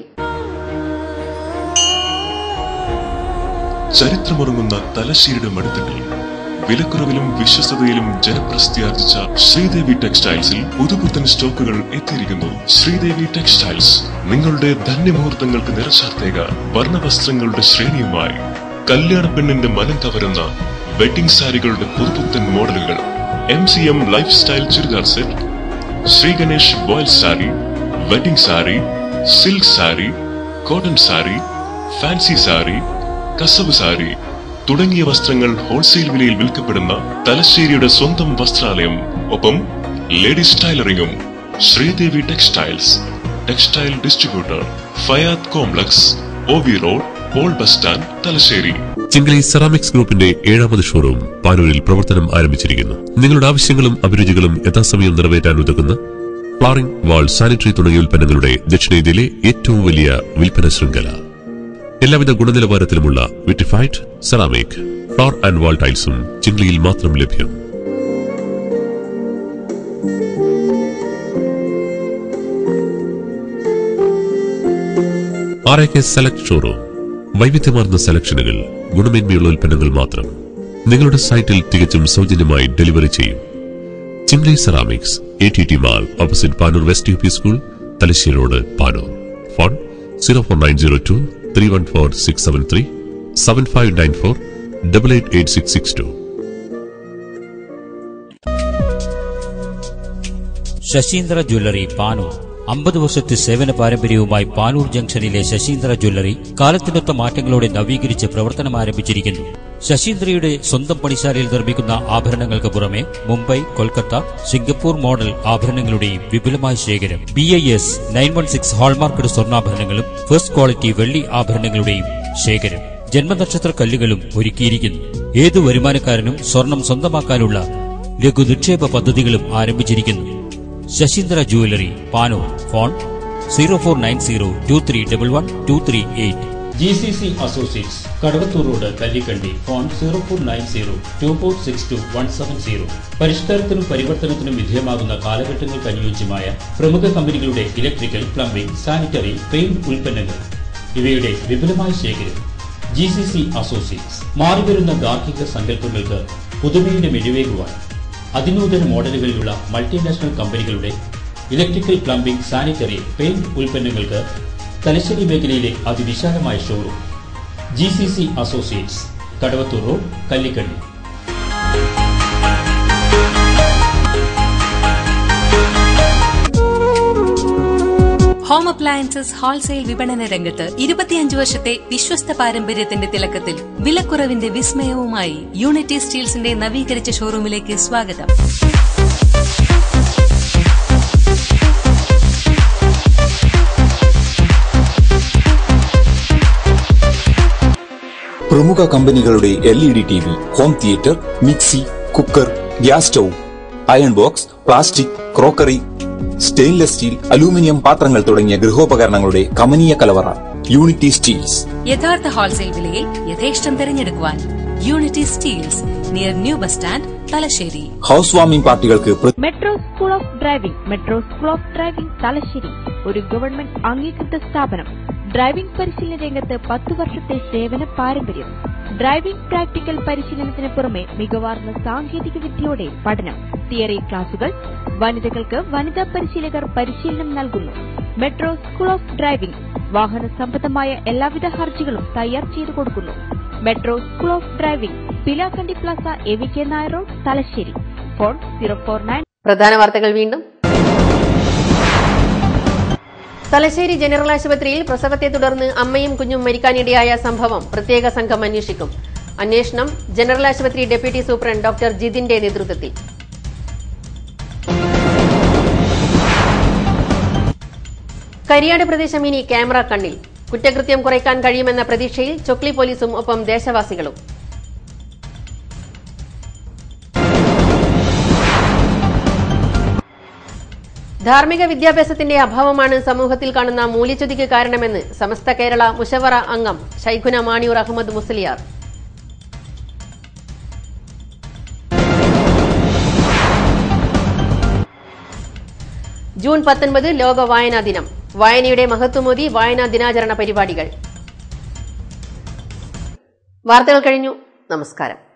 ചരിത്രമുറങ്ങുന്ന തലശ്ശേരിയുടെ മടുത്തട്ടിൽ വിലക്കുറവിലും വിശ്വസതയിലും ജനപ്രസിദ്ധിയാർജിച്ച ശ്രീദേവി ടെക്സ്റ്റൈൽസിൽ പുതുപുത്തൻ സ്റ്റോക്കുകൾ എത്തിയിരിക്കുന്നു ശ്രീദേവി ടെക്സ്റ്റൈൽസ് നിങ്ങളുടെ ധന്യമുഹൂർത്തങ്ങൾക്ക് നിറച്ചാർത്തേക വർണ്ണവസ്ത്രങ്ങളുടെ ശ്രേണിയുമായി കല്യാണ പെണ്ണിന്റെ മനം കവരുന്ന വെഡിംഗ് സാരികളുടെ പുതുപുത്തൻ മോഡലുകൾ M C M lifestyle churidar set Shri Ganesh voile sari wedding sari silk sari cotton sari fancy sari kasavu sari തുടങ്ങിയ വസ്ത്രങ്ങൾ ഹോൾസെയിൽ വിലയിൽ വിൽക്കപ്പെടുന്ന തലശ്ശേരിയുടെ സ്വന്തം വസ്ത്രാലയം ഒപ്പം ലേഡീസ് ടൈലറിംഗും Sreedevi textiles textile distributor Fayad complex O V road പോൾ bus stand Thalassery Chingali ceramics ഗ്രൂപ്പിന്റെ ഏഴാമത് ഷോറൂം പാനൂരിൽ പ്രവർത്തനം ആരംഭിച്ചിരിക്കുന്നു നിങ്ങളുടെ ആവശ്യങ്ങളും അഭിരുചികളും യഥാസമയം നിറവേറ്റാൻ ഉതകുന്ന ഫ്ലോറിംഗ് വാൾ സാനിറ്ററി തുടങ്ങിയ ഉൽപ്പന്നങ്ങളുടെ ദക്ഷിണേന്ത്യയിലെ ഏറ്റവും വലിയ വിൽപ്പന ശൃംഖല എല്ലാവിധ ഗുണനിലവാരത്തിലുമുള്ള vitrified ceramic floor and wall ടൈൽസും ചിങ്കളിയിൽ മാത്രം ലഭ്യം R A K select showroom വൈവിധ്യമാർന്ന സെലക്ഷനുകൾ ഗുണമേന്മയുള്ള ഉൽപ്പന്നങ്ങൾ മാത്രം നിങ്ങളുടെ സൈറ്റിൽ തികച്ചും സൗജന്യമായി ഡെലിവറി ചെയ്യും Chimli ceramics A T T mall opposite Panoor west U P school Thalassery road Panoor phone zero four nine zero two three one four six seven three seven five nine four double eight eight six six two Sasheendra jewellery Panoor അമ്പത് വർഷത്തെ സേവന പാരമ്പര്യവുമായി പാനൂർ ജംഗ്ഷനിലെ Sasheendra jewellery കാലത്തിനൊത്ത മാറ്റങ്ങളോടെ നവീകരിച്ച് പ്രവർത്തനം ആരംഭിച്ചിരിക്കുന്നു ശശീന്ദ്രയുടെ സ്വന്തം പണിശാലയിൽ നിർമ്മിക്കുന്ന ആഭരണങ്ങൾക്ക് പുറമെ മുംബൈ കൊൽക്കത്ത സിംഗപ്പൂർ മോഡൽ ആഭരണങ്ങളുടെയും വിപുലമായ ശേഖരം B I S nine one six hallmarked സ്വർണ്ണാഭരണങ്ങളും ഫസ്റ്റ് ക്വാളിറ്റി വെള്ളി ആഭരണങ്ങളുടെയും ശേഖരം ജന്മനക്ഷത്ര കല്ലുകളും ഒരുക്കിയിരിക്കുന്നു ഏതു വരുമാനക്കാരനും സ്വർണം സ്വന്തമാക്കാനുള്ള ലഘു നിക്ഷേപ പദ്ധതികളും ആരംഭിച്ചിരിക്കുന്നു Sasheendra jewellery Panoor phone zero four nine zero two three double one two three eight G C C associates Kadavathur road Kallikandi phone zero four nine zero two four six two one seven zero പരിഷ്കാരത്തിനും പരിവർത്തനത്തിനും വിധേയമാകുന്ന കാലഘട്ടങ്ങൾക്ക് അനുയോജ്യമായ പ്രമുഖ കമ്പനികളുടെ ഇലക്ട്രിക്കൽ പ്ലംബിംഗ് സാനിറ്ററി പെയിന്റ് ഉൽപ്പന്നങ്ങൾ ഇവയുടെ വിപുലമായ ശേഖരം ജി സി സി അസോസിയേറ്റ്സ് മാറിവരുന്ന ഗാർഹിക സങ്കല്പങ്ങൾക്ക് പുതുമയുടെ മെഴിവേകുവാൻ അതിനൂതന മോഡലുകളിലുള്ള മൾട്ടിനാഷണൽ കമ്പനികളുടെ ഇലക്ട്രിക്കൽ പ്ലംബിംഗ് സാനിറ്ററി പെയിന്റ് ഉൽപ്പന്നങ്ങൾക്ക് തലശ്ശേരി മേഖലയിലെ അതിവിശാലമായ showroom G C C associates Kadavathur road Kallikandi home appliances wholesale വിപണന രംഗത്ത് ഇരുപത്തിയഞ്ച് വർഷത്തെ വിശ്വസ്ത പാരമ്പര്യത്തിന്റെ തിളക്കത്തിൽ വിലക്കുറവിന്റെ വിസ്മയവുമായി യൂണിറ്റി സ്റ്റീൽസിന്റെ നവീകരിച്ച ഷോറൂമിലേക്ക് സ്വാഗതം പ്രമുഖ കമ്പനികളുടെ L E D T V home theatre mixie cooker gas stove iron box plastic crockery stainless steel aluminium പാത്രങ്ങൾ തുടങ്ങിയ ഗൃഹോപകരണങ്ങളുടെ കമനീയ കലവറ യൂണിറ്റി സ്റ്റീൽസ് യഥാർത്ഥ ഹോൾസെയിൽ വിലയിൽ യഥേഷ്ടം തിരഞ്ഞെടുക്കുവാൻ unity steels near new bus stand Thalassery house warming പാർട്ടികൾക്ക് പ്ര- metro school of driving metro school of driving Thalassery ഒരു ഗവൺമെന്റ് അംഗീകൃത സ്ഥാപനം ഡ്രൈവിംഗ് പരിശീലന രംഗത്ത് പത്തു വർഷത്തെ സേവന പാരമ്പര്യം ഡ്രൈവിംഗ് പ്രാക്ടിക്കൽ പരിശീലനത്തിന് പുറമെ മികവാർന്ന സാങ്കേതിക വിദ്യയോടെ പഠനം തിയറി ക്ലാസുകൾ വനിതകൾക്ക് വനിതാ പരിശീലകർ പരിശീലനം നൽകുന്നു മെട്രോ സ്കൂൾ ഓഫ് ഡ്രൈവിംഗ് വാഹന സംബന്ധമായ എല്ലാവിധ ഹർജികളും തയ്യാർ ചെയ്തു കൊടുക്കുന്നു metro school of driving Pilakkandi plaza A V K Nair road Thalassery phone zero four nine പ്രധാന വാർത്തകൾ വീണ്ടും തലശ്ശേരി ജനറൽ ആശുപത്രിയിൽ പ്രസവത്തെ തുടർന്ന് അമ്മയും കുഞ്ഞും മരിക്കാനിടയായ സംഭവം പ്രത്യേക സംഘം അന്വേഷിക്കും അന്വേഷണം ജനറൽ ആശുപത്രി ഡെപ്യൂട്ടി സൂപ്രണ്ട് ഡോക്ടർ ജിതിന്റെ നേതൃത്വത്തിൽ കരിയാട് പ്രദേശം ഇനി ക്യാമറ കണ്ണിൽ കുറ്റകൃത്യം കുറയ്ക്കാൻ കഴിയുമെന്ന പ്രതീക്ഷയിൽ ചൊക്ലി പോലീസും ഒപ്പം ദേശവാസികളും ധാർമ്മിക വിദ്യാഭ്യാസത്തിന്റെ അഭാവമാണ് സമൂഹത്തിൽ കാണുന്ന മൂല്യച്യുതിക്ക് കാരണമെന്ന് സമസ്ത കേരള മുഷവറ അംഗം ഷൈഖുന മാണിയൂർ അഹമ്മദ് മുസ്ലിയാർ ജൂൺ പത്തൊൻപത് ലോക വായനാ ദിനം വായനയുടെ മഹത്വമോദി വായനാ ദിനാചരണ പരിപാടികൾ വാർത്തകൾ കഴിഞ്ഞു നമസ്കാരം